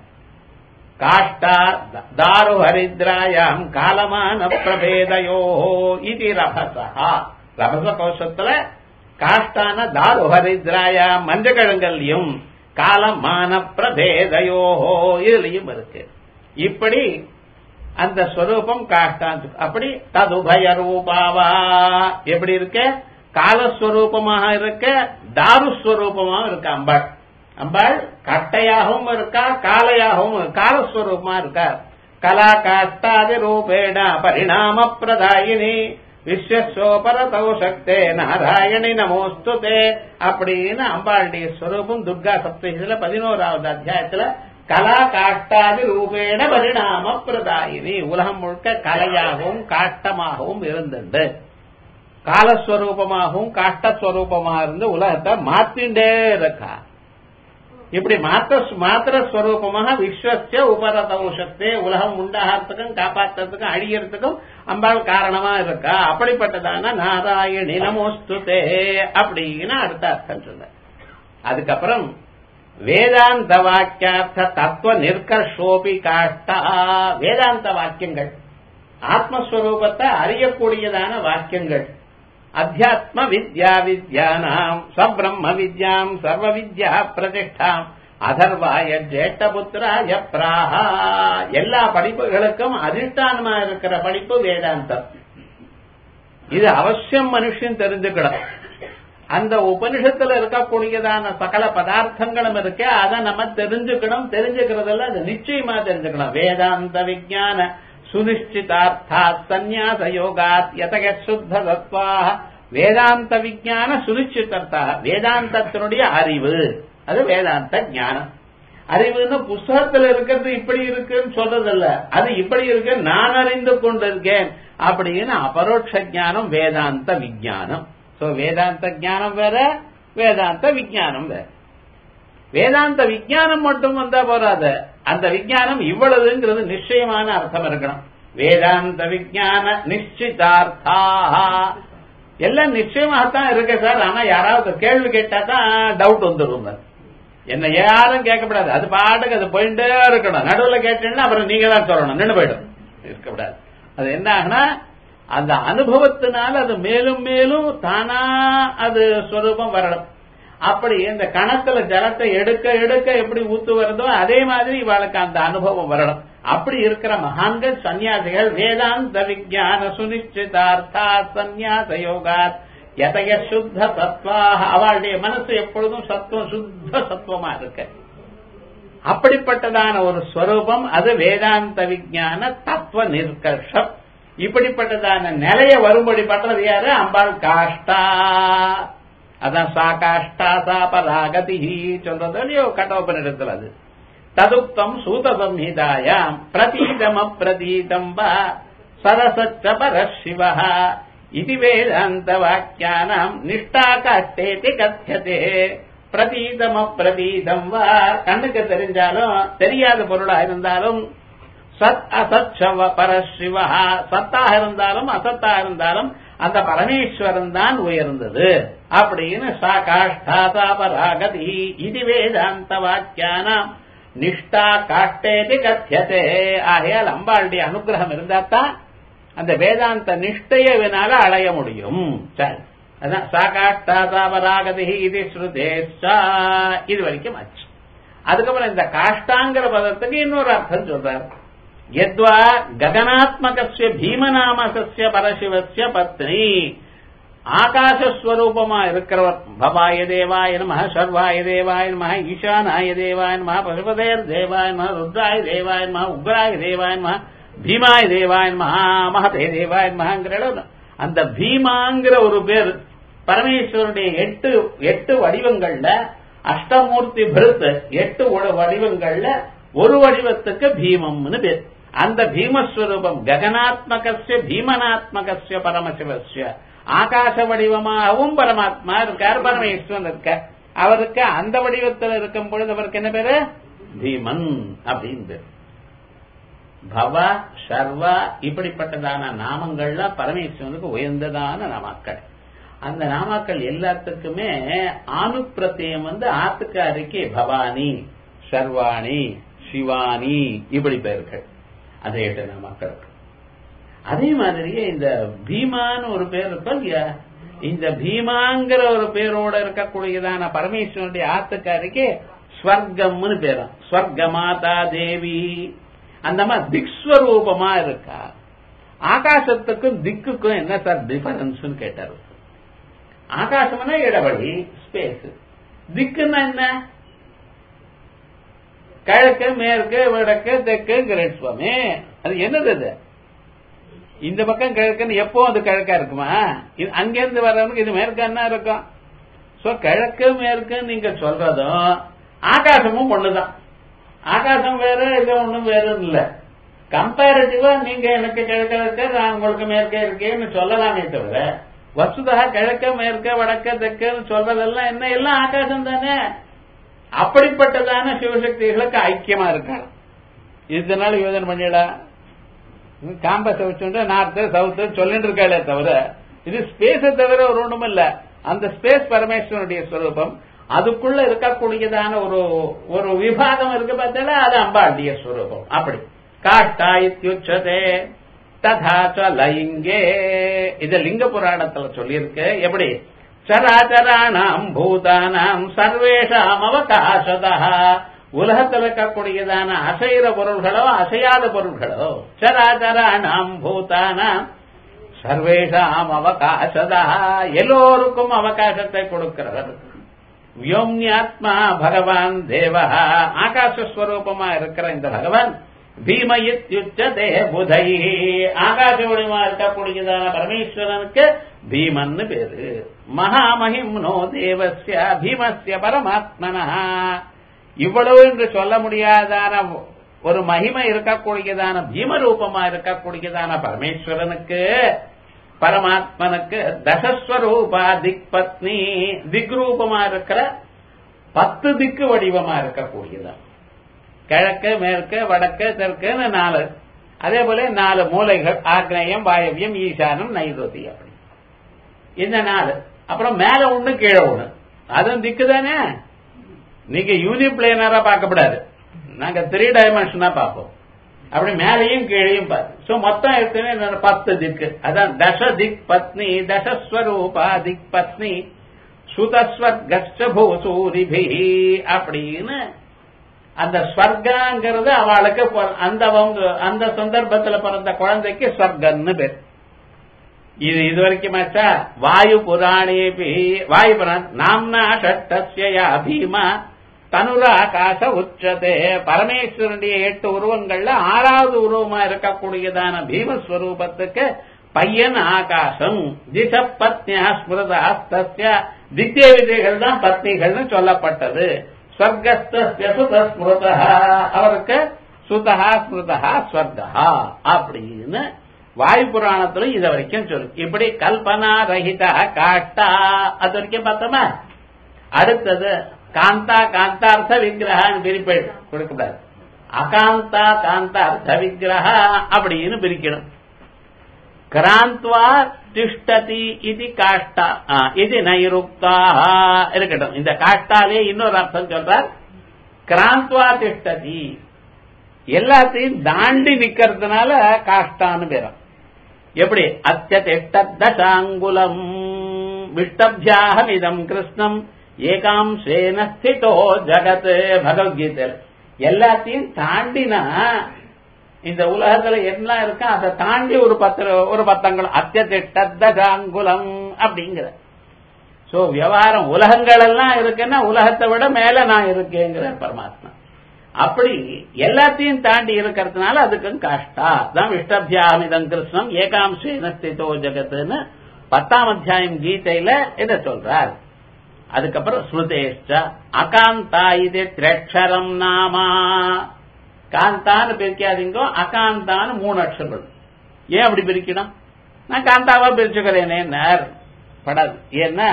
Speaker 1: காஷ்டா தாரு ஹரித்ராயாம் காலமான பிரபேதயோ இது ரபசா ரபச கோஷத்துல காஷ்டான தாரு ஹரித்ராயா மஞ்சக்கிழங்கல்லையும் காலமான பிரபேதயோஹோ இதுலயும் இருக்கு இப்படி அந்த ஸ்வரூபம் காஷ்டான் அப்படி ததுபய ரூபாவா எப்படி இருக்க காலஸ்வரூபமாக இருக்க தாருஸ்வரூபமாகவும் இருக்கு அம்பாள் அம்பாள் கட்டையாகவும் இருக்கா காலையாகவும் காலஸ்வரூபமா இருக்கா கலா காஷ்டாதி ரூபேண பரிணாம பிரதாயினி விஸ்வசோபரதோ சக்தே நாராயணி நமோஸ்துதே அப்படின்னு அம்பாளுடைய ஸ்வரூபம் துர்கா சப்தகில பதினோராவது அத்தியாயத்துல கலா காஷ்டாதி ரூபேண பரிணாம பிரதாயினி உலகம் முழுக்க கலையாகவும் காட்டமாகவும் இருந்துண்டு காலஸ்வரூபமாகவும் காஷ்டஸ்வரூபமாக இருந்து உலகத்தை மாத்திண்டே இருக்கா இப்படி மாத்திர மாத்திர ஸ்வரூபமாக விஸ்வசிய உபரதௌஷத்தே உலகம் உண்டாகிறதுக்கும் காப்பாற்றுறதுக்கும் அழியறதுக்கும் அம்பாள் காரணமா இருக்கா அப்படிப்பட்டதான நாராயணி நமோஸ்துதே அப்படின்னு அடுத்த அர்த்தம் சொல்ல அதுக்கப்புறம் வேதாந்த வாக்கியார்த்த தத்துவ நிற்கர்ஷோபி காஷ்டா வேதாந்த வாக்கியங்கள் ஆத்மஸ்வரூபத்தை அறியக்கூடியதான வாக்கியங்கள் அத்தியாத்ம வித்யா வித்யானாம் சப்ரம்ம வித்யாம் சர்வ வித்யா பிரதிஷ்டாம் அதர்வாய ஜேஷ்டபுத்திராய பிராஹா எல்லா படிப்புகளுக்கும் அதிஷ்டானமா இருக்கிற படிப்பு வேதாந்தம் இது அவசியம் மனுஷன் தெரிஞ்சுக்கணும் அந்த உபனிஷத்துல இருக்கக்கூடியதான சகல பதார்த்தங்களும் இருக்கு அதை நம்ம தெரிஞ்சுக்கணும் தெரிஞ்சுக்கிறதுல அது நிச்சயமா தெரிஞ்சுக்கணும் வேதாந்த விஜான சுனிஷ்டிதார்த்தா சந்நியாச யோகாத் யதக சுத்த தத்வா வேதாந்த விஜான சுனிச்சிதர்த்தா வேதாந்தத்தினுடைய அறிவு அது வேதாந்த ஞானம் அறிவுன்னு புஸ்தகத்துல இருக்கிறது இப்படி இருக்குன்னு சொல்றதில்ல அது இப்படி இருக்கு நான் அறிந்து கொண்டிருக்கேன் அப்படின்னு அபரோட்ச ஞானம் வேதாந்த விஜானம் சோ வேதாந்த ஞானம் வேற வேதாந்த விஜானம் வேற வேதாந்த விஜானம் மட்டும் வந்தா போறாது அந்த விஜானம் இவ்வளவுங்கிறது நிச்சயமான அர்த்தம் இருக்கணும் வேதாந்த விஜான நிச்சிதார்த்தா எல்லாம் நிச்சயமாகத்தான் இருக்கு சார் ஆனா யாராவது கேள்வி கேட்டா தான் டவுட் வந்துடும் என்ன யாரும் கேட்கக்கூடாது அது பாட்டுக்கு அது போயிட்டே இருக்கணும் நடுவுல கேட்டீங்கன்னா அப்புறம் நீங்க தான் சொல்லணும் நின்று போயிடும் இருக்கக்கூடாது அது என்ன ஆகுனா அந்த அனுபவத்தினால அது மேலும் மேலும் தானா அது ஸ்வரூபம் வரணும் அப்படி இந்த கணத்துல ஜலத்தை எடுக்க எடுக்க எப்படி ஊத்து வருதோ அதே மாதிரி இவளுக்கு அந்த அனுபவம் வரணும் அப்படி இருக்கிற மகான்கள் சன்னியாசிகள் வேதாந்த விஜான சுனிச்சிதார்த்தா சந்நியாச யோகாத் எதைய சுத்த சத்வாக அவளுடைய மனசு எப்பொழுதும் சத்துவம் சுத்த சத்துவமா இருக்கு அப்படிப்பட்டதான ஒரு ஸ்வரூபம் அது வேதாந்த விஜான தத்துவ நிற்கர்ஷம் இப்படிப்பட்டதான நிலைய வரும்படி பண்றது யாரு அம்பாள் காஷ்டா அதான் சா காஷ்டா சா பராகதி சொல்றது இல்லையோ கட்டோபனிடத்தில் அது ததுக்தம் சூத சம்ஹிதாயாம் பிரதீதம் அப்பிரதீதம் வா சரசச்ச பரசிவ இது வேதாந்த வாக்கியானாம் நிஷ்டா காஷ்டேதி கத்தியதே பிரதீதம் அப்பிரதீதம் வா கண்ணுக்கு தெரிஞ்சாலும் தெரியாத பொருளா இருந்தாலும் சத் அசத் பரசிவா சத்தாக இருந்தாலும் அசத்தா இருந்தாலும் அந்த பரமேஸ்வரன் தான் உயர்ந்தது அப்படின்னு சா காஷ்டா சா பராகதி இது வேதாந்த வாக்கியானாம் நிஷ்டா காட்டேதி கத்தியதே ஆகையால் அம்பாளுடைய அனுகிரகம் இருந்தாத்தான் அந்த வேதாந்த நிஷ்டையவினால அடைய முடியும் சரி அதான் சா காஷ்டா சா பராகதி இது ஸ்ருதேஷா இது வரைக்கும் ஆச்சு அதுக்கப்புறம் இந்த காஷ்டாங்கிற பதத்துக்கு இன்னொரு அர்த்தம் சொல்றாரு யத்வா ககனாத்மகஸ்ய பீமநாமசஸ்ய பரசிவஸ்ய பத்னி ஆகாசஸ்வரூபமா இருக்கிறவர் பவாய தேவாய நம சர்வாய தேவாய நம ஈசானாய தேவாய நம பசுபதேர் தேவாய நம ருத்ராய தேவாய நம உக்ராய தேவாய நம பீமாய தேவாய நம மகதே தேவாய நமங்கிற அந்த பீமாங்கிற ஒரு பேர் பரமேஸ்வரனுடைய எட்டு எட்டு வடிவங்கள்ல அஷ்டமூர்த்தி பிருத் எட்டு வடிவங்கள்ல ஒரு வடிவத்துக்கு பீமம்னு பேர் அந்த பீமஸ்வரூபம் ககனாத்மகசிய பீமனாத்மகசிய பரமசிவசிய ஆகாச வடிவமாகவும் பரமாத்மா இருக்கார் பரமேஸ்வரன் இருக்கார் அவருக்கு அந்த வடிவத்தில் இருக்கும் பொழுது அவருக்கு என்ன பேரு பீமன் அப்படின்னு பேர் பவ சர்வா இப்படிப்பட்டதான நாமங்கள்ல பரமேஸ்வரனுக்கு உயர்ந்ததான நாமாக்கள் அந்த நாமாக்கள் எல்லாத்துக்குமே ஆணுப்பிரத்தியம் வந்து ஆத்துக்காரிக்கு பவானி சர்வாணி சிவானி இப்படி பெயர்கள் அதே எட்டு நாமாக்கள் அதே மாதிரியே இந்த பீமான்னு ஒரு பேர் இருக்கும் இல்லையா இந்த பீமாங்கிற ஒரு பேரோட இருக்கக்கூடியதான பரமேஸ்வரனுடைய ஆத்துக்காரிக்கு ஸ்வர்க்கம்னு பேரும் ஸ்வர்க மாதா தேவி அந்த மாதிரி திக்ஸ்வரூபமா இருக்கா ஆகாசத்துக்கும் திக்குக்கும் என்ன சார் டிஃபரன்ஸ் கேட்டார் ஆகாசம்னா இடவழி ஸ்பேஸ் திக்குன்னா என்ன கிழக்கு மேற்கு வடக்கு தெற்கு கிரேட் சுவாமி அது என்னது அது இந்த பக்கம் கிழக்குன்னு எப்போ அது கிழக்கா இருக்குமா அங்கிருந்து வர்றவனுக்கு இது மேற்கான்னா இருக்கும் சோ கிழக்கு மேற்கு நீங்க சொல்றதும் ஆகாசமும் ஒண்ணுதான் ஆகாசம் வேற இது ஒண்ணும் வேற இல்ல கம்பேரிட்டிவா நீங்க எனக்கு கிழக்க இருக்க நான் உங்களுக்கு மேற்கே இருக்கேன்னு சொல்லலாமே தவிர வசுதா கிழக்க மேற்க வடக்க தெற்கன்னு சொல்றதெல்லாம் என்ன எல்லாம் ஆகாசம் தானே அப்படிப்பட்டதான சிவசக்திகளுக்கு ஐக்கியமா இருக்காங்க இதனால யோஜனை பண்ணிடா காம்பஸ் வச்சுட்டு நார்த்து சவுத்து சொல்லிட்டு இருக்காளே தவிர இது ஸ்பேஸை தவிர ஒரு ஒண்ணும் இல்ல அந்த ஸ்பேஸ் பரமேஸ்வரனுடைய ஸ்வரூபம் அதுக்குள்ள இருக்கக்கூடியதான ஒரு ஒரு விபாகம் இருக்கு பார்த்தால அது அம்பாண்டிய ஸ்வரூபம் அப்படி காட்டா இத்தியுச்சதே ததாச்ச லிங்கே இது லிங்க புராணத்துல சொல்லியிருக்கு எப்படி சராச்சராணாம் பூதானாம் சர்வேஷாம் அவகாசதா உலகத்தில் இருக்கக்கூடியதான அசைற பொருள்களோ அசையாத பொருள்களோ சராச்சராணாம் பூதானாம் சர்வேஷாம் அவகாசதா எல்லோருக்கும் அவகாசத்தை கொடுக்கிறவர் வியோம்யாத்மா பகவான் தேவா ஆகாசஸ்வரூபமா இருக்கிற இந்த பகவான் பீமயித்யுச்சதே புதை ஆகாச வடிவமா இருக்கக்கூடியதான பரமேஸ்வரனுக்கு பீமன்னு பேரு மகாமகிம்னோ தேவஸ்ய பீமஸ்ய பரமாத்மனா இவ்வளவு என்று சொல்ல முடியாதான ஒரு மகிமை இருக்கக்கூடியதான பீமரூபமா இருக்கக்கூடியதான பரமேஸ்வரனுக்கு பரமாத்மனுக்கு தசஸ்வரூபா திக் பத்னி திக் ரூபமா இருக்கிற பத்து திக்கு வடிவமா இருக்கக்கூடியதான் கிழக்கு மேற்கு வடக்கு தெற்குன்னு நாலு அதே போல நாலு மூலைகள் ஆக்னேயம் வாயவியம் ஈசானம் நைரோதி அப்படி இந்த நாலு அப்புறம் மேல ஒண்ணு கீழே ஒண்ணு அதுவும் திக்கு தானே நீங்க யூனிபிளேனரா பார்க்கப்படாது நாங்க த்ரீ டைமென்ஷனா பார்ப்போம் அப்படி மேலையும் கீழையும் பார்த்து சோ மொத்தம் எடுத்துன்னு பத்து திக்கு அதான் தச திக் பத்னி தசஸ்வரூபா திக் பத்னி சுதஸ்வர்கஸ்ட பூசூரிபி அப்படின்னு அந்த ஸ்வர்காங்கிறது அவளுக்கு அந்த அந்த சந்தர்ப்பத்துல பிறந்த குழந்தைக்கு ஸ்வர்கன்னு பேர் இது இது வரைக்கும் ஆச்சா வாயு புராணேபி வாயு புராண் நாம்னா ஷட்டஸ்யா பீமா தனுராகாச உச்சதே பரமேஸ்வரனுடைய எட்டு உருவங்கள்ல ஆறாவது உருவமா இருக்கக்கூடியதான பீமஸ்வரூபத்துக்கு பையன் ஆகாசம் திச பத்னியா ஸ்மிருதா தஸ்ய தித்திய விதைகள் தான் பத்னிகள்னு சொல்லப்பட்டது ஸ்வர்கஸ்திய சுத ஸ்மிருதா அவருக்கு சுதா ஸ்மிருதா ஸ்வர்கா அப்படின்னு வாயு புராணத்துல இது வரைக்கும் சொல்லு இப்படி கல்பனா ரஹிதா காட்டா அது வரைக்கும் பார்த்தோமா அடுத்தது காந்தா காந்தார்த்த விக்கிரகான்னு பிரிப்பு கொடுக்கக்கூடாது அகாந்தா காந்தார்த்த விக்கிரகா அப்படின்னு பிரிக்கணும் கிராந்த்வா திஷ்டதி இது காஷ்டா இது நைருக்தா இருக்கட்டும் இந்த காஷ்டாலே இன்னொரு அர்த்தம் சொல்றார் கிராந்த்வா திஷ்டதி எல்லாத்தையும் தாண்டி நிக்கிறதுனால காஷ்டான்னு பேரும் எப்படி அத்தியதிஷ்டதசாங்குலம் விஷ்டபியாகம் இதம் கிருஷ்ணம் ஏகாம்சேன ஸ்திதோ ஜகத் பகவத்கீதை எல்லாத்தையும் தாண்டினா இந்த உலகத்துல என்ன இருக்கா அதை தாண்டி ஒரு பத்து ஒரு பத்தங்கள் அத்தியதிஷ்டதசாங்குலம் அப்படிங்கிற சோ விவகாரம் உலகங்கள் எல்லாம் இருக்குன்னா உலகத்தை விட மேல நான் இருக்கேங்கிற பரமாத்மா அப்படி எல்லாத்தையும் தாண்டி இருக்கிறதுனால அதுக்கும் காஷ்டா தான் விஷ்டபியாமிதம் கிருஷ்ணம் ஏகாம்சேன ஸ்திதோ ஜெகத்துன்னு பத்தாம் அத்தியாயம் கீதையில இதை சொல்றார் அதுக்கப்புறம் ஸ்ருதேஷ்ட அகாந்தா இது திரட்சரம் நாமா காந்தான்னு பிரிக்காதீங்கோ அகாந்தான்னு மூணு அக்ஷரங்கள் ஏன் அப்படி பிரிக்கணும் நான் காந்தாவா பிரிச்சுக்கிறேனே படாது ஏன்னா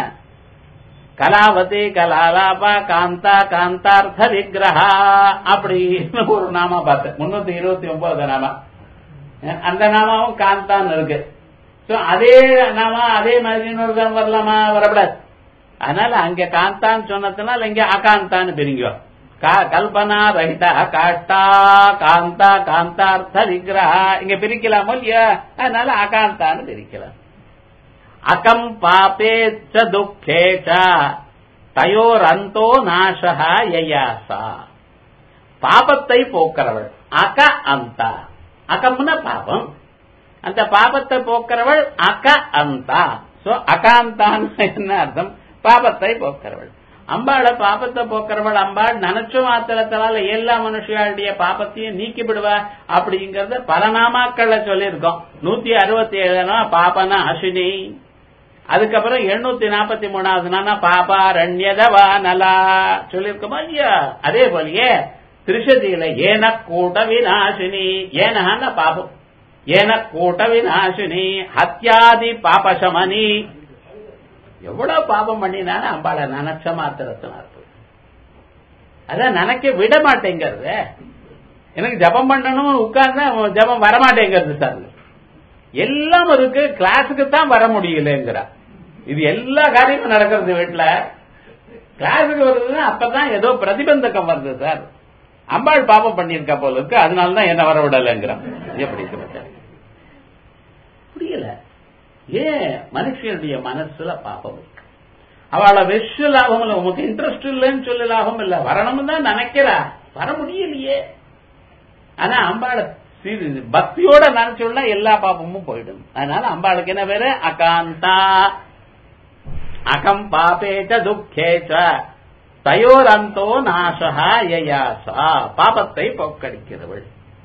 Speaker 1: கலாவதி கலாலாபா காந்தா காந்தார்த்த விக்கிரகா அப்படின்னு ஒரு நாமா பார்த்தேன் முன்னூத்தி இருபத்தி ஒன்பது நாமா அந்த நாமாவும் காந்தான்னு இருக்கு சோ அதே நாமா அதே மாதிரி இன்னொரு வரலாமா வரப்படாது அதனால அங்க காந்தான்னு சொன்னதுனால இங்க அகாந்தான்னு பிரிங்கோ கல்பனா ரஹிதா காஷ்டா காந்தா காந்தார்த்த விக்கிரகா இங்க பிரிக்கலாமோ இல்லையா அதனால அகாந்தான்னு பிரிக்கலாம் அகம் பாபே ச துக்கே ச தயோரந்தோ நாசா யயாசா பாபத்தை போக்கிறவள் அக அந்த அகம்னா பாபம் அந்த பாபத்தை போக்கிறவள் அக அந்த சோ அகாந்தான்னு என்ன அர்த்தம் பாபத்தை போக்கிறவள் அம்பாளை பாபத்தை போக்கிறவள் அம்பாள் நினைச்ச மாத்திரத்தினால எல்லா மனுஷியாளுடைய பாபத்தையும் நீக்கி விடுவா அப்படிங்கறத பல நாமாக்கள்ல சொல்லியிருக்கோம் நூத்தி அறுபத்தி ஏழுனா பாபனா அஸ்வினி அதுக்கப்புறம் எண்ணூத்தி நாற்பத்தி மூணாவது நானா பாபா ரண்யதவா நலா சொல்லியிருக்கோமா இல்லையா அதே போலயே திரிஷதியில ஏன கூட்ட விநாசினி ஏனஹான பாபம் ஏன கூட்ட விநாசினி ஹத்யாதி பாபசமனி எவ்வளவு பாபம் பண்ணினானு அம்பாளை நினைச்ச மாத்திரத்தினார் அதான் நினைக்க விட மாட்டேங்கிறது எனக்கு ஜபம் பண்ணணும் உட்கார்ந்தா ஜபம் வரமாட்டேங்கிறது சார் எல்லாம் இருக்கு கிளாஸுக்கு தான் வர முடியலங்கிறா இது எல்லா காரியமும் நடக்கிறது வீட்டுல கிளாஸுக்கு வருதுன்னா அப்பதான் ஏதோ பிரதிபந்தகம் வருது சார் அம்பாள் பாபம் பண்ணியிருக்கா போல இருக்கு அதனாலதான் என்ன வர விடலைங்கிறான் எப்படி புரியல ஏன் மனுஷனுடைய மனசுல பாபம் இருக்கு அவளை வெஷ லாபம் இல்ல உனக்கு இன்ட்ரெஸ்ட் இல்லைன்னு சொல்லி லாபம் இல்ல வரணும்னு தான் நினைக்கிறா வர முடியலையே ஆனா அம்பாளை சி- பக்தியோட நினைச்சுள்ள எல்லா பாபமும் போயிடும் அதனால அம்பாளுக்கு என்ன பேரு அகாந்தா அகம் பாபேச்ச துக்கேச்ச தயோரந்தோ நாசகா யயாசா பாபத்தை போக்கடிக்கிறவள்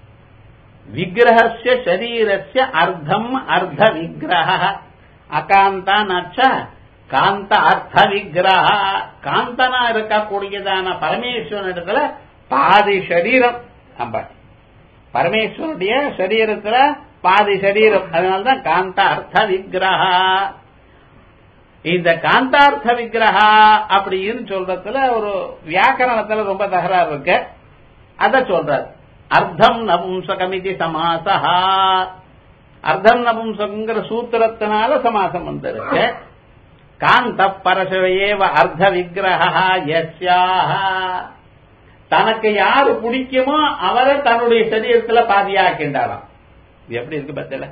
Speaker 1: விக்கிரகஸ்ய சரீரஸ்ய அர்த்தம் அர்த்த விக்கிரக அகாந்தா நச்ச காந்த அர்த்த விக்கிரக காந்தனா இருக்கக்கூடியதான பரமேஸ்வரனிடத்துல பாதி சரீரம் அம்பாள் பரமேஸ்வரனுடைய சரீரத்துல பாதி சரீரம் அதனாலதான் காந்த அர்த்த விக்கிரகா இந்த காந்தார்த்த விக்கிரகா அப்படின்னு சொல்றதுல ஒரு வியாக்கரணத்துல ரொம்ப தகராறு இருக்கு அத சொல்றார் அர்த்தம் நபும்சகமிதி சமாசா அர்த்தம் நபும்சகங்கிற சூத்திரத்தினால சமாசம் வந்திருக்கு காந்த பரசவையேவ அர்த்த விக்கிரகா யஸ்யாக தனக்கு யாரு பிடிக்குமோ அவரை தன்னுடைய சரீரத்துல பாதியாக்கின்றாராம் இது எப்படி இருக்கு பத்தல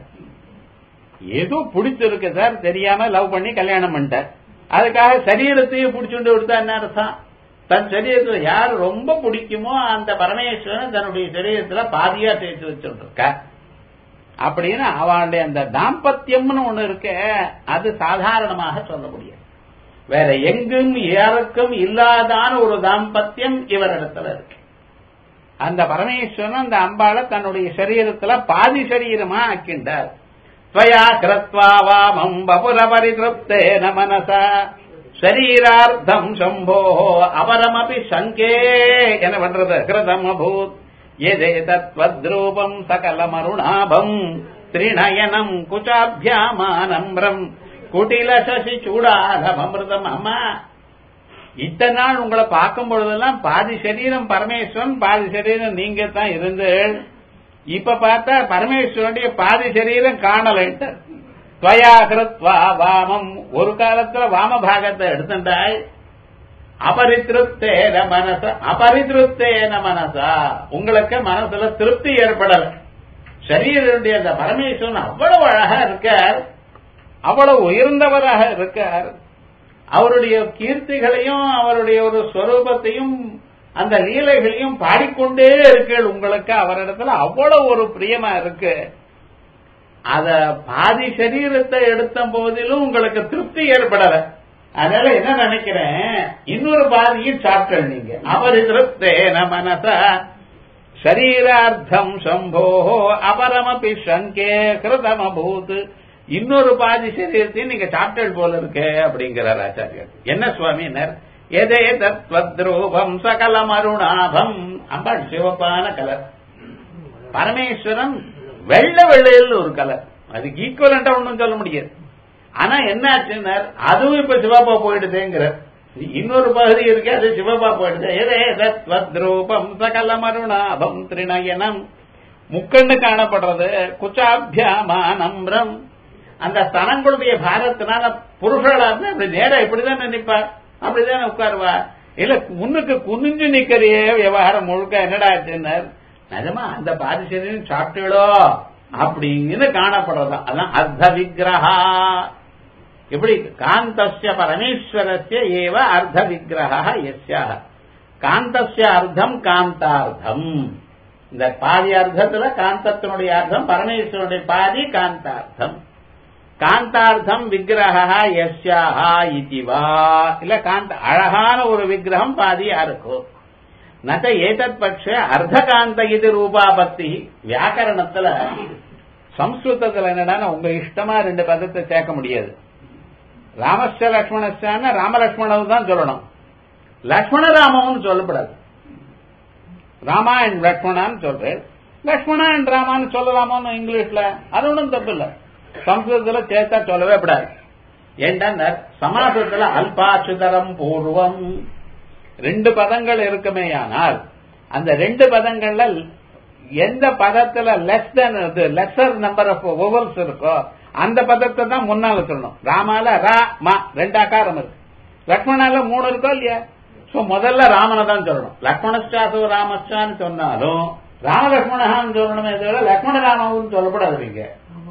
Speaker 1: ஏதோ பிடிச்சிருக்கு சார் தெரியாம லவ் பண்ணி கல்யாணம் பண்ணிட்டார் அதுக்காக சரீரத்தையும் பிடிச்சுட்டு விடுத்தா என்ன அர்த்தம் தன் சரீரத்துல யார் ரொம்ப பிடிக்குமோ அந்த பரமேஸ்வரன் தன்னுடைய சரீரத்துல பாதியா சேர்த்து வச்சுட்டு இருக்க அப்படின்னு அவனுடைய அந்த தாம்பத்தியம்னு ஒண்ணு இருக்க அது சாதாரணமாக சொல்ல முடியாது வேற எங்கும் யாருக்கும் இல்லாதான ஒரு தாம்பத்தியம் இவரிடத்துல இருக்கு அந்த பரமேஸ்வரன் அந்த அம்பாளை தன்னுடைய சரீரத்துல பாதி சரீரமா ஆக்கின்றார் त्वया कृत्वा वामम् वपुरपरितृप्तेन मनसा शरीरार्धम् शम्भोः अपरमपि शङ्के என்ன பண்றது கிருதம் அபூத் எதேதத்வத்ரூபம் சகலமருணாபம் திரிணயனம் குச்சாபியாமானம்ரம் குட்டில சசி சூடாரமமிருதம் அம்மா இத்தனை நாள் உங்களை பார்க்கும் பொழுதெல்லாம் பாதி சரீரம் பரமேஸ்வரன் பாதி சரீரம் நீங்க தான் இருந்து இப்ப பார்த்தா பரமேஸ்வரனுடைய பாதி சரீரம் காணலைன்ட்டு துவயா கிருத்வா வாமம் ஒரு காலத்துல வாம பாகத்தை எடுத்துட்டாய் அபரிதிருப்தேன மனச அபரிதிருப்தேன மனசா உங்களுக்கு மனசுல திருப்தி ஏற்படல சரீரனுடைய அந்த பரமேஸ்வரன் அவ்வளவு அழகா இருக்கார் அவ்வளவு உயர்ந்தவராக இருக்கார் அவருடைய கீர்த்திகளையும் அவருடைய ஒரு ஸ்வரூபத்தையும் அந்த லீலைகளையும் பாடிக்கொண்டே இருக்கீள் உங்களுக்கு அவரிடத்துல அவ்வளவு ஒரு பிரியமா இருக்கு அத பாதி சரீரத்தை எடுத்த போதிலும் உங்களுக்கு திருப்தி ஏற்படல அதனால என்ன நினைக்கிறேன் இன்னொரு பாதியும் சாப்பிட்டல் நீங்க அவர் திருப்தேன மனச சரீரார்த்தம் சம்போ அபரமபி சங்கே கிருதமபூத் இன்னொரு பாதி சரீரத்தையும் நீங்க சாப்பிட்டல் போல இருக்கு அப்படிங்கிறார் ஆச்சாரியர் என்ன சுவாமினர் எதே தத்வத்ரூபம் சகலம் அருணாபம் அம்பாள் சிவப்பான கலர் பரமேஸ்வரன் வெள்ள வெள்ளையில் ஒரு கலர் அதுக்கு ஈக்குவலண்டா ஒண்ணும் சொல்ல முடியாது ஆனா என்ன ஆச்சுன்னார் அதுவும் இப்ப சிவப்பா போயிடுதுங்கிற இன்னொரு பகுதி இருக்கு அது சிவப்பா போயிடுது எதே தத்வத்ரூபம் சகலம் அருணாபம் திரிணயனம் முக்கண்ணு காணப்படுறது குச்சாபியாமானம்ரம் அந்த ஸ்தனங்களுடைய பாரத்தினால புருஷர்களா இருந்தா அப்படி நேரா இப்படிதான் நினைப்பார் அப்படிதான் உட்காருவா இல்ல முன்னுக்கு குனிஞ்சு நிக்கிறியே விவகாரம் முழுக்க என்னடா ஆச்சுன்னார் நிஜமா அந்த பாதிசரியும் சாப்பிட்டீளோ அப்படின்னு காணப்படுறதா அதான் அர்த்த விக்கிரகா எப்படி காந்தஸ்ய பரமேஸ்வரஸ்ய ஏவ அர்த்த விக்கிரகா எஸ்யாக காந்தஸ்ய அர்த்தம் காந்தார்த்தம் இந்த பாதி அர்த்தத்துல காந்தத்தினுடைய அர்த்தம் பரமேஸ்வரனுடைய பாதி காந்தார்த்தம் காந்தார்த்தம் விக்கிரகா எஸ்யாஹா இதுவா இல்ல காந்த அழகான ஒரு விக்கிரகம் பாதி யாருக்கோ நக ஏதத் பட்ச அர்த்த காந்த இது ரூபாபக்தி வியாக்கரணத்துல சம்ஸ்கிருதத்துல என்னன்னா உங்க இஷ்டமா ரெண்டு பதத்தை சேர்க்க முடியாது ராமஸ்ய லக்ஷ்மணஸ்யான ராமலக்ஷ்மணவு தான் சொல்லணும் லக்ஷ்மண ராமவும் சொல்லப்படாது ராமா அண்ட் லக்ஷ்மணான்னு சொல்றேன் லக்ஷ்மணா அண்ட் ராமான்னு சொல்லலாமோன்னு இங்கிலீஷ்ல அது ஒன்றும் தப்பு இல்லை சம்ஸ்கிருதத்துல சேர்த்தா சொல்லவே கூடாது ஏண்டா சமாசத்துல அல்பாச்சுதரம் பூர்வம் ரெண்டு பதங்கள் இருக்குமேயானால் அந்த ரெண்டு பதங்கள்ல எந்த பதத்துல less than lesser number of ovals இருக்கோ அந்த பதத்தை தான் முன்னால சொல்லணும் ராமால ரா மா ரெண்டு ஆகாரம் இருக்கு லக்ஷ்மணால மூணு இருக்கோ இல்லையா சோ முதல்ல ராமனை தான் சொல்லணும் லக்ஷ்மணஸ்டாசோ ராமஸ்டான்னு சொன்னாலும் ராமலக்ஷ்மணஹான்னு சொல்லணுமே தவிர லக்ஷ்மண ராமன்னு சொல்லக்கூடாது நீங்க